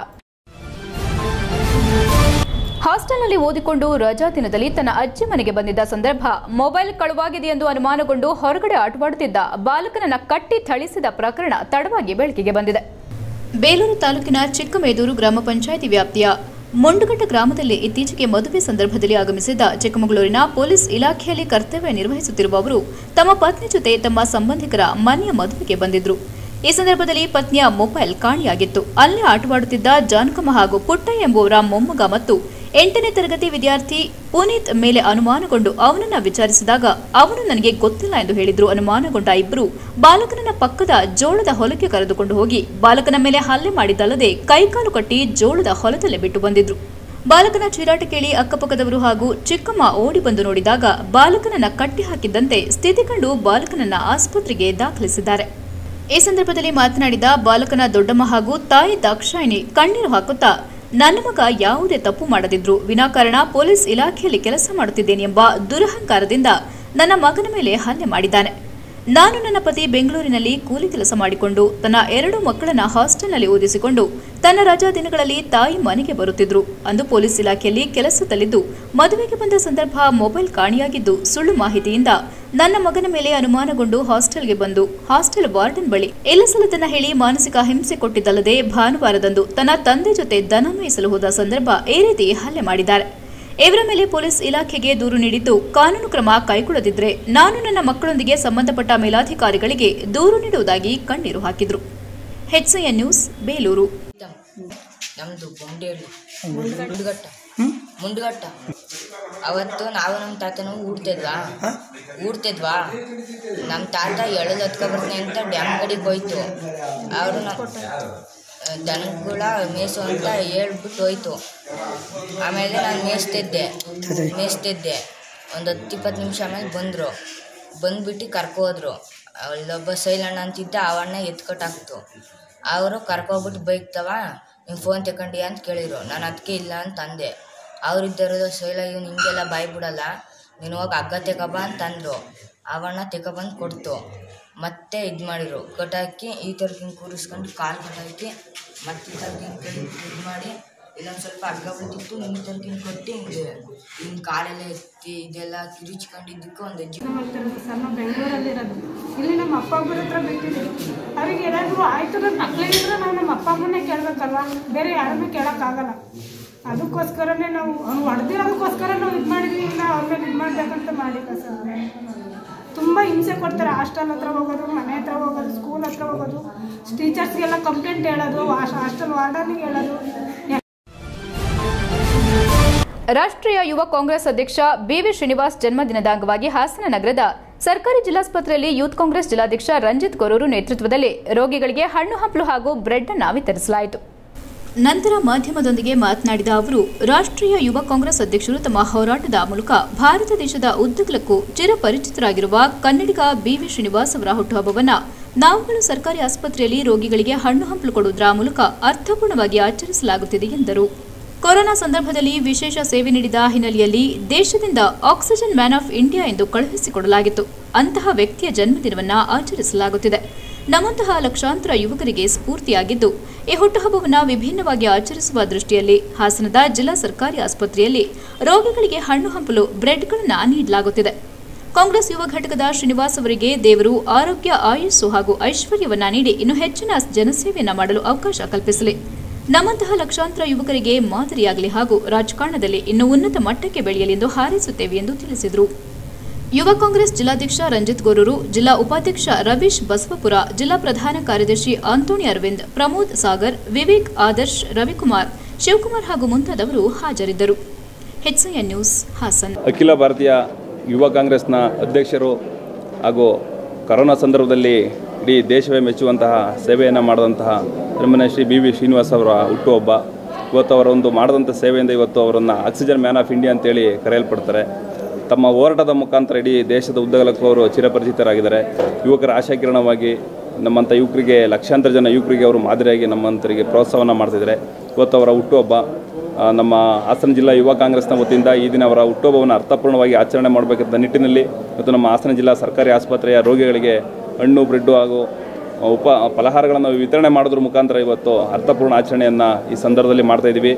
ಹಾಸ್ಟೆಲ್ನಲ್ಲಿ ಓದಿಕೊಂಡು ರಜಾ ದಿನದಲ್ಲಿ ತನ್ನ ಅಜ್ಜಿ ಮನೆಗೆ ಬಂದಿದ್ದ ಸಂದರ್ಭ ಮೊಬೈಲ್ ಕಳುವಾಗಿದೆ ಎಂದು ಅನುಮಾನಗೊಂಡು ಹೊರಗಡೆ ಆಟವಾಡುತ್ತಿದ್ದ ಬಾಲಕನನ್ನ ಕಟ್ಟಿ ಥಳಿಸಿದ ಪ್ರಕರಣ ತಡವಾಗಿ ಬೆಳಕಿಗೆ ಬಂದಿದೆ ಬೇಲೂರು ತಾಲೂಕಿನ ಚಿಕ್ಕಮೇದೂರು ಗ್ರಾಮ ಪಂಚಾಯಿತಿ ವ್ಯಾಪ್ತಿಯ ಮೊಂಡುಗಟ್ಟ ಗ್ರಾಮದಲ್ಲಿ ಇತ್ತೀಚೆಗೆ ಮದುವೆ ಸಂದರ್ಭದಲ್ಲಿ ಆಗಮಿಸಿದ್ದ ಚಿಕ್ಕಮಗಳೂರಿನ ಪೊಲೀಸ್ ಇಲಾಖೆಯಲ್ಲಿ ಕರ್ತವ್ಯ ನಿರ್ವಹಿಸುತ್ತಿರುವ ಅವರು ತಮ್ಮ ಪತ್ನಿ ಜೊತೆ ತಮ್ಮ ಸಂಬಂಧಿಕರ ಮನೆಯ ಮದುವೆಗೆ ಬಂದಿದ್ರು ಈ ಸಂದರ್ಭದಲ್ಲಿ ಪತ್ನಿಯ ಮೊಬೈಲ್ ಕಾಣೆಯಾಗಿತ್ತು ಅಲ್ಲೇ ಆಟವಾಡುತ್ತಿದ್ದ ಜಾನಕಮ್ಮ ಹಾಗೂ ಪುಟ್ಟ ಎಂಬುವರ ಮೊಮ್ಮಗ ಮತ್ತು ಎಂಟನೇ ತರಗತಿ ವಿದ್ಯಾರ್ಥಿ ಪುನೀತ್ ಮೇಲೆ ಅನುಮಾನಗೊಂಡು ಅವನನ್ನ ವಿಚಾರಿಸಿದಾಗ ಅವನು ನನಗೆ ಗೊತ್ತಿಲ್ಲ ಎಂದು ಹೇಳಿದ್ರು ಅನುಮಾನಗೊಂಡ ಇಬ್ಬರು ಬಾಲಕನನ್ನ ಪಕ್ಕದ ಜೋಳದ ಹೊಲಕ್ಕೆ ಕರೆದುಕೊಂಡು ಹೋಗಿ ಬಾಲಕನ ಮೇಲೆ ಹಲ್ಲೆ ಮಾಡಿದ್ದಲ್ಲದೆ ಕೈಕಾಲು ಕಟ್ಟಿ ಜೋಳದ ಹೊಲದಲ್ಲೇ ಬಿಟ್ಟು ಬಂದಿದ್ರು ಬಾಲಕನ ಚೀರಾಟ ಕೇಳಿ ಅಕ್ಕಪಕ್ಕದವರು ಹಾಗೂ ಚಿಕ್ಕಮ್ಮ ಓಡಿ ಬಂದು ನೋಡಿದಾಗ ಬಾಲಕನನ್ನ ಕಟ್ಟಿ ಹಾಕಿದ್ದಂತೆ ಸ್ಥಿತಿ ಕಂಡು ಬಾಲಕನನ್ನ ಆಸ್ಪತ್ರೆಗೆ ದಾಖಲಿಸಿದ್ದಾರೆ ಈ ಸಂದರ್ಭದಲ್ಲಿ ಮಾತನಾಡಿದ ಬಾಲಕನ ದೊಡ್ಡಮ್ಮ ಹಾಗೂ ತಾಯಿ ದಾಕ್ಷಾಯಿನಿ ಕಣ್ಣೀರು ಹಾಕುತ್ತಾ ನನ್ನ ಮಗ ಯಾವುದೇ ತಪ್ಪು ಮಾಡದಿದ್ರು ವಿನಾಕಾರಣ ಪೊಲೀಸ್ ಇಲಾಖೆಯಲ್ಲಿ ಕೆಲಸ ಮಾಡುತ್ತಿದ್ದೇನೆ ಎಂಬ ದುರಹಂಕಾರದಿಂದ ನನ್ನ ಮಗನ ಮೇಲೆ ಹಲ್ಲೆ ಮಾಡಿದ್ದಾನೆ ನಾನು ನನ್ನ ಪತಿ ಬೆಂಗಳೂರಿನಲ್ಲಿ ಕೂಲಿ ಕೆಲಸ ಮಾಡಿಕೊಂಡು ತನ್ನ ಎರಡು ಮಕ್ಕಳನ್ನ ಹಾಸ್ಟೆಲ್ನಲ್ಲಿ ಓದಿಸಿಕೊಂಡು ತನ್ನ ರಜಾ ದಿನಗಳಲ್ಲಿ ತಾಯಿ ಮನೆಗೆ ಬರುತ್ತಿದ್ರು ಅಂದು ಪೊಲೀಸ್ ಇಲಾಖೆಯಲ್ಲಿ ಕೆಲಸದಲ್ಲಿದ್ದು ಮದುವೆಗೆ ಬಂದ ಸಂದರ್ಭ ಮೊಬೈಲ್ ಕಾಣೆಯಾಗಿದ್ದು ಸುಳ್ಳು ಮಾಹಿತಿಯಿಂದ ನನ್ನ ಮಗನ ಮೇಲೆ ಅನುಮಾನಗೊಂಡು ಹಾಸ್ಟೆಲ್ಗೆ ಬಂದು ಹಾಸ್ಟೆಲ್ ವಾರ್ಡನ್ ಬಳಿ ಇಲ್ಲಸಲ್ಲದನ್ನ ಹೇಳಿ ಮಾನಸಿಕ ಹಿಂಸೆ ಕೊಟ್ಟಿದ್ದಲ್ಲದೆ ಭಾನುವಾರದಂದು ತನ್ನ ತಂದೆ ಜೊತೆ ದನ ಮೇಯಿಸಲು ಹೋದ ಸಂದರ್ಭ ಈ ರೀತಿ ಹಲ್ಲೆ ಮಾಡಿದ್ದಾರೆ ಇವರ ಮೇಲೆ ಪೊಲೀಸ್ ಇಲಾಖೆಗೆ ದೂರು ನೀಡಿದ್ದು ಕಾನೂನು ಕ್ರಮ ಕೈಗೊಳ್ಳದಿದ್ರೆ ನಾನು ನನ್ನ ಮಕ್ಕಳೊಂದಿಗೆ ಸಂಬಂಧಪಟ್ಟ ಮೇಲಾಧಿಕಾರಿಗಳಿಗೆ ದೂರು ನೀಡುವುದಾಗಿ ಕಣ್ಣೀರು ಹಾಕಿದ್ರು ಹೆಚ್ಐಎನ್ ನ್ಯೂಸ್ ಬೇಲೂರು ನಮ್ಮದು ಬೊಂಡೇಳಿ ಮುಂಡ್ಗಟ್ಟ ಮುಂಡ್ಗಟ್ಟ ಅವತ್ತು ನಾವು ನಮ್ಮ ತಾತನೂ ಊಡ್ತಿದ್ವಾ ಊಡ್ತಿದ್ವಾ ನಮ್ಮ ತಾತ ಎಳದು ಹತ್ಕೊಬರ್ತೀನಿ ಅಂತ ಡ್ಯಾಮ್ ಕಡೆಗೆ ಹೋಯ್ತು ಅವರು ದನಗಳ ಮೇಸು ಅಂತ ಹೇಳ್ಬಿಟ್ಟು ಹೋಯ್ತು ಆಮೇಲೆ ನಾನು ಮೇಯಿಸ್ತಿದ್ದೆ ಮೇಯಿಸ್ತಿದ್ದೆ ಒಂದು ಹತ್ತು ಇಪ್ಪತ್ತು ನಿಮಿಷ ಆಮೇಲೆ ಬಂದರು ಬಂದ್ಬಿಟ್ಟು ಕರ್ಕೋದ್ರು ಅಲ್ಲೊಬ್ಬ ಸೈಲಣ್ಣ ಅಂತಿದ್ದ ಅವಣ್ಣ ಎತ್ಕೊಟ್ಟಾಕ್ತು ಅವರು ಕರ್ಕೊಬಿಟ್ಟು ಬೈಕ್ ತವ ನೀವು ಫೋನ್ ತಗೊಂಡಿ ಅಂತ ಕೇಳಿದ್ರು ನಾನು ಅದಕ್ಕೆ ಇಲ್ಲ ಅಂತ ಅಂದೆ ಅವರಿದ್ದರು ಶೈಲ ಇವ್ನು ಹಿಂಗೆಲ್ಲ ಬಾಯ್ ಬಿಡಲ್ಲ ನೀನು ಹೋಗಿ ಹಗ್ಗ ತೆಗೊಬ ಅಂತ ಅಂದರು ಅವಣ್ಣ ತೆಗೊಬಂದು ಕೊಡ್ತು ಮತ್ತೆ ಇದು ಮಾಡಿದ್ರು ಕಟಾಕಿ ಈ ಥರಕ್ಕೆ ಹಿಂಗೆ ಕೂರಿಸ್ಕೊಂಡು ಕಾಲು ಕಟಾಕಿ ಮತ್ತೆ ಈ ಥರಕ್ಕೆ ಹಿಂಗೆ ಇದು ಮಾಡಿ ಇಲ್ಲೊಂದು ಸ್ವಲ್ಪ ಹಗ್ಗ ಬಿಟ್ಟಿತ್ತು ನಿಮ್ಮ ಥರಕ್ಕೆ ಹಿಂಗೆ ಕೊಟ್ಟು ಹಿಂಗೆ ಹಿಂಗೆ ಕಾಲೆಲ್ಲ ಎತ್ತಿ ಇದೆಲ್ಲ ಕಿರಿಚ್ಕೊಂಡಿದ್ದಕ್ಕೆ ಒಂದು ಅಜ್ಜಿ ಸರ್ ನಾವು ಬೆಂಗಳೂರಲ್ಲಿರೋದು ಇಲ್ಲಿ ನಮ್ಮ ಅಪ್ಪ ಅಮ್ಮನ ಹತ್ರ ಬಿಟ್ಟಿದ್ದೀವಿ ಅವ್ರಿಗೆ ಏನಾದರೂ ಆಯಿತು ನನ್ನ ಮಕ್ಕಳಿದ್ರೆ ನಾವು ನಮ್ಮ ಅಪ್ಪ ಅಮ್ಮನ್ನೇ ಕೇಳಬೇಕಲ್ವಾ ಬೇರೆ ಯಾರನ್ನೂ ಕೇಳೋಕ್ಕಾಗಲ್ಲ ಅದಕ್ಕೋಸ್ಕರನೇ ನಾವು ಅವ್ನು ಹೊಡೆದಿರೋದಕ್ಕೋಸ್ಕರ ನಾವು ಇದು ಮಾಡಿದ್ವಿ ಇಲ್ಲ ಅವ್ರ ಮೇಲೆ ಇದು ಮಾಡಬೇಕಂತ ಮಾಡಿಲ್ಲ ಸರ್ ತುಂಬ ಹಿಂಸೆ ಕೊಡ್ತಾರೆ ಹಾಸ್ಟೆಲ್ ಹತ್ರ ಹೋಗೋದು ಮನೆ ಹತ್ರ ಹೋಗೋದು ಸ್ಕೂಲ್ ಹತ್ರ ಹೋಗೋದು ಟೀಚರ್ಸ್ಗೆಲ್ಲ ಕಂಪ್ಲೇಂಟ್ ಹೇಳೋದು ಹಾಸ್ಟೆಲ್ ವಾರ್ಡನ್ಗೆ ಹೇಳೋದು ರಾಷ್ಟ್ರೀಯ ಯುವ ಕಾಂಗ್ರೆಸ್ ಅಧ್ಯಕ್ಷ ಬಿವಿ ಶ್ರೀನಿವಾಸ್ ಜನ್ಮದಿನದ ಅಂಗವಾಗಿ ಹಾಸನ ನಗರದ ಸರ್ಕಾರಿ ಜಿಲ್ಲಾಸ್ಪತ್ರೆಯಲ್ಲಿ ಯೂತ್ ಕಾಂಗ್ರೆಸ್ ಜಿಲ್ಲಾಧ್ಯಕ್ಷ ರಂಜಿತ್ ಗೊರೂರು ನೇತೃತ್ವದಲ್ಲಿ ರೋಗಿಗಳಿಗೆ ಹಣ್ಣು ಹಂಪಲು ಹಾಗೂ ಬ್ರೆಡ್ ಅನ್ನು ವಿತರಿಸಲಾಯಿತು ನಂತರ ಮಾಧ್ಯಮದೊಂದಿಗೆ ಮಾತನಾಡಿದ ಅವರು ರಾಷ್ಟ್ರೀಯ ಯುವ ಕಾಂಗ್ರೆಸ್ ಅಧ್ಯಕ್ಷರು ತಮ್ಮ ಹೋರಾಟದ ಮೂಲಕ ಭಾರತ ದೇಶದ ಉದ್ದಗಲಕ್ಕೂ ಚಿರಪರಿಚಿತರಾಗಿರುವ ಕನ್ನಡಿಗ ಬಿವಿ ಶ್ರೀನಿವಾಸ್ ಅವರ ಹುಟ್ಟುಹಬ್ಬವನ್ನು ನಾವುಗಳು ಸರ್ಕಾರಿ ಆಸ್ಪತ್ರೆಯಲ್ಲಿ ರೋಗಿಗಳಿಗೆ ಹಣ್ಣು ಹಂಪಲು ಕೊಡುವುದರ ಮೂಲಕ ಅರ್ಥಪೂರ್ಣವಾಗಿ ಆಚರಿಸಲಾಗುತ್ತಿದೆ ಎಂದರು ಕೊರೋನಾ ಸಂದರ್ಭದಲ್ಲಿ ವಿಶೇಷ ಸೇವೆ ನೀಡಿದ ಹಿನ್ನೆಲೆಯಲ್ಲಿ ದೇಶದಿಂದ ಆಕ್ಸಿಜನ್ ಮ್ಯಾನ್ ಆಫ್ ಇಂಡಿಯಾ ಎಂದು ಕಳುಹಿಸಿಕೊಡಲಾಗಿತ್ತು ಅಂತಹ ವ್ಯಕ್ತಿಯ ಜನ್ಮದಿನವನ್ನು ಆಚರಿಸಲಾಗುತ್ತಿದೆ ನಮ್ಮಂತಹ ಲಕ್ಷಾಂತರ ಯುವಕರಿಗೆ ಸ್ಫೂರ್ತಿಯಾಗಿದ್ದು ಈ ಹುಟ್ಟುಹಬ್ಬವನ್ನು ವಿಭಿನ್ನವಾಗಿ ಆಚರಿಸುವ ದೃಷ್ಟಿಯಲ್ಲಿ ಹಾಸನದ ಜಿಲ್ಲಾ ಸರ್ಕಾರಿ ಆಸ್ಪತ್ರೆಯಲ್ಲಿ ರೋಗಿಗಳಿಗೆ ಹಣ್ಣು ಹಂಪಲು ಬ್ರೆಡ್ಗಳನ್ನು ನೀಡಲಾಗುತ್ತಿದೆ ಕಾಂಗ್ರೆಸ್ ಯುವ ಘಟಕದ ಶ್ರೀನಿವಾಸ್ ಅವರಿಗೆ ದೇವರು ಆರೋಗ್ಯ ಆಯುಸ್ಸು ಹಾಗೂ ಐಶ್ವರ್ಯವನ್ನ ನೀಡಿ ಇನ್ನು ಹೆಚ್ಚಿನ ಜನಸೇವೆಯನ್ನ ಮಾಡಲು ಅವಕಾಶ ಕಲ್ಪಿಸಲಿ ನಮ್ಮಂತಹ ಲಕ್ಷಾಂತರ ಯುವಕರಿಗೆ ಮಾದರಿಯಾಗಲಿ ಹಾಗೂ ರಾಜಕಾರಣದಲ್ಲಿ ಇನ್ನೂ ಉನ್ನತ ಮಟ್ಟಕ್ಕೆ ಬೆಳೆಯಲಿ ಎಂದು ಹಾರೈಸುತ್ತೇವೆ ಎಂದು ತಿಳಿಸಿದರು ಯುವ ಕಾಂಗ್ರೆಸ್ ಜಿಲ್ಲಾಧ್ಯಕ್ಷ ರಂಜಿತ್ ಗೊರೂರು ಜಿಲ್ಲಾ ಉಪಾಧ್ಯಕ್ಷ ರವೀಶ್ ಬಸವಪುರ ಜಿಲ್ಲಾ ಪ್ರಧಾನ ಕಾರ್ಯದರ್ಶಿ ಆಂಟೋನಿ ಅರವಿಂದ್ ಪ್ರಮೋದ್ ಸಾಗರ್ ವಿವೇಕ್ ಆದರ್ಶ್ ರವಿಕುಮಾರ್ ಶಿವಕುಮಾರ್ ಹಾಗೂ ಮುಂತಾದವರು ಹಾಜರಿದ್ದರು ಹೆಚ್ಐಎನ್ ನ್ಯೂಸ್ ಹಾಸನ್ ಅಖಿಲ ಭಾರತೀಯ ಯುವ ಕಾಂಗ್ರೆಸ್ನ ಅಧ್ಯಕ್ಷರು ಹಾಗೂ ಕರೋನಾ ಸಂದರ್ಭದಲ್ಲಿ ಇಡೀ ದೇಶವೇ ಮೆಚ್ಚುವಂತಹ ಸೇವೆಯನ್ನು ಮಾಡಿದಂತಹ ಸನ್ಮಾನ್ಯ ಶ್ರೀ ಬಿ ವಿ ಶ್ರೀನಿವಾಸ್ ಅವರ ಹುಟ್ಟುಹಬ್ಬ ಇವತ್ತು ಅವರೊಂದು ಮಾಡಿದಂಥ ಸೇವೆಯಿಂದ ಇವತ್ತು ಅವರನ್ನು ಆಕ್ಸಿಜನ್ ಮ್ಯಾನ್ ಆಫ್ ಇಂಡಿಯಾ ಅಂತೇಳಿ ಕರೆಯಲ್ಪಡ್ತಾರೆ ತಮ್ಮ ಹೋರಾಟದ ಮುಖಾಂತರ ಇಡೀ ದೇಶದ ಉದ್ದಗಲಕ್ಕೂ ಅವರು ಚಿರಪರಿಚಿತರಾಗಿದ್ದಾರೆ ಯುವಕರ ಆಶಾಕಿರಣವಾಗಿ ನಮ್ಮಂಥ ಯುವಕರಿಗೆ ಲಕ್ಷಾಂತರ ಜನ ಯುವಕರಿಗೆ ಅವರು ಮಾದರಿಯಾಗಿ ನಮ್ಮಂತರಿಗೆ ಪ್ರೋತ್ಸಾಹವನ್ನು ಮಾಡ್ತಿದ್ದಾರೆ ಇವತ್ತು ಅವರ ಹುಟ್ಟುಹಬ್ಬ ಆ, ನಮ್ಮ ಹಾಸನ ಜಿಲ್ಲಾ ಯುವ ಕಾಂಗ್ರೆಸ್ನ ವತಿಯಿಂದ ಈ ದಿನ ಅವರ ಹುಟ್ಟುಹಬ್ಬವನ್ನು ಅರ್ಥಪೂರ್ಣವಾಗಿ ಆಚರಣೆ ಮಾಡಬೇಕಂತ ನಿಟ್ಟಿನಲ್ಲಿ ಇವತ್ತು ನಮ್ಮ ಹಾಸನ ಜಿಲ್ಲಾ ಸರ್ಕಾರಿ ಆಸ್ಪತ್ರೆಯ ರೋಗಿಗಳಿಗೆ ಹಣ್ಣು ಬ್ರೆಡ್ಡು ಹಾಗೂ ಉಪ ಫಲಹಾರಗಳನ್ನು ವಿತರಣೆ ಮಾಡೋದ್ರ ಮುಖಾಂತರ ಇವತ್ತು ಅರ್ಥಪೂರ್ಣ ಆಚರಣೆಯನ್ನು ಈ ಸಂದರ್ಭದಲ್ಲಿ ಮಾಡ್ತಾ ಇದ್ದೀವಿ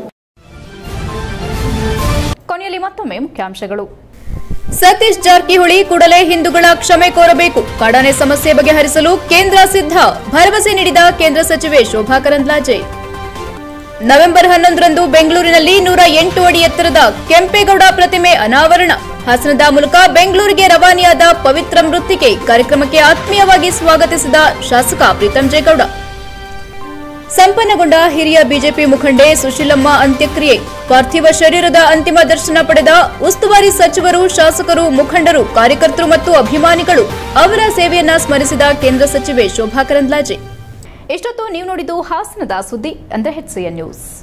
ಕೊನೆಯಲ್ಲಿ ಮತ್ತೊಮ್ಮೆ ಮುಖ್ಯಾಂಶಗಳು ಸತೀಶ್ ಜಾರಕಿಹೊಳಿ ಕೂಡಲೇ ಹಿಂದೂಗಳ ಕ್ಷಮೆ ಕೋರಬೇಕು ಕಾಡಾನೆ ಸಮಸ್ಯೆ ಬಗೆಹರಿಸಲು ಕೇಂದ್ರ ಸಿದ್ಧ ಭರವಸೆ ನೀಡಿದ ಕೇಂದ್ರ ಸಚಿವೆ ಶೋಭಾ ಕರಂದ್ಲಾಜೆ ನವೆಂಬರ್ ಹನ್ನೊಂದರಂದು ಬೆಂಗಳೂರಿನಲ್ಲಿ ನೂರ ಎಂಟು ಅಡಿ ಎತ್ತರದ ಕೆಂಪೇಗೌಡ ಪ್ರತಿಮೆ ಅನಾವರಣ ಹಾಸನದ ಮೂಲಕ ಬೆಂಗಳೂರಿಗೆ ರವಾನೆಯಾದ ಪವಿತ್ರ ಮೃತ್ತಿಕೆ ಕಾರ್ಯಕ್ರಮಕ್ಕೆ ಆತ್ಮೀಯವಾಗಿ ಸ್ವಾಗತಿಸಿದ ಶಾಸಕ ಪ್ರೀತಂ ಜೇಗೌಡ ಸಂಪನ್ನಗೊಂಡ ಹಿರಿಯ ಬಿಜೆಪಿ ಮುಖಂಡೆ ಸುಶೀಲಮ್ಮ ಅಂತ್ಯಕ್ರಿಯೆ ಪಾರ್ಥಿವ ಶರೀರದ ಅಂತಿಮ ದರ್ಶನ ಪಡೆದ ಉಸ್ತುವಾರಿ ಸಚಿವರು ಶಾಸಕರು ಮುಖಂಡರು ಕಾರ್ಯಕರ್ತರು ಮತ್ತು ಅಭಿಮಾನಿಗಳು ಅವರ ಸೇವೆಯನ್ನ ಸ್ಮರಿಸಿದ ಕೇಂದ್ರ ಸಚಿವೆ ಶೋಭಾ ಕರಂದ್ಲಾಜೆ ಇಷ್ಟೊತ್ತು ನೀವು ನೋಡಿದ್ದು ಹಾಸನದ ಸುದ್ದಿ ಅಂದ್ರೆ ಹೆಚ್ಸಿಎನ್ ನ್ಯೂಸ್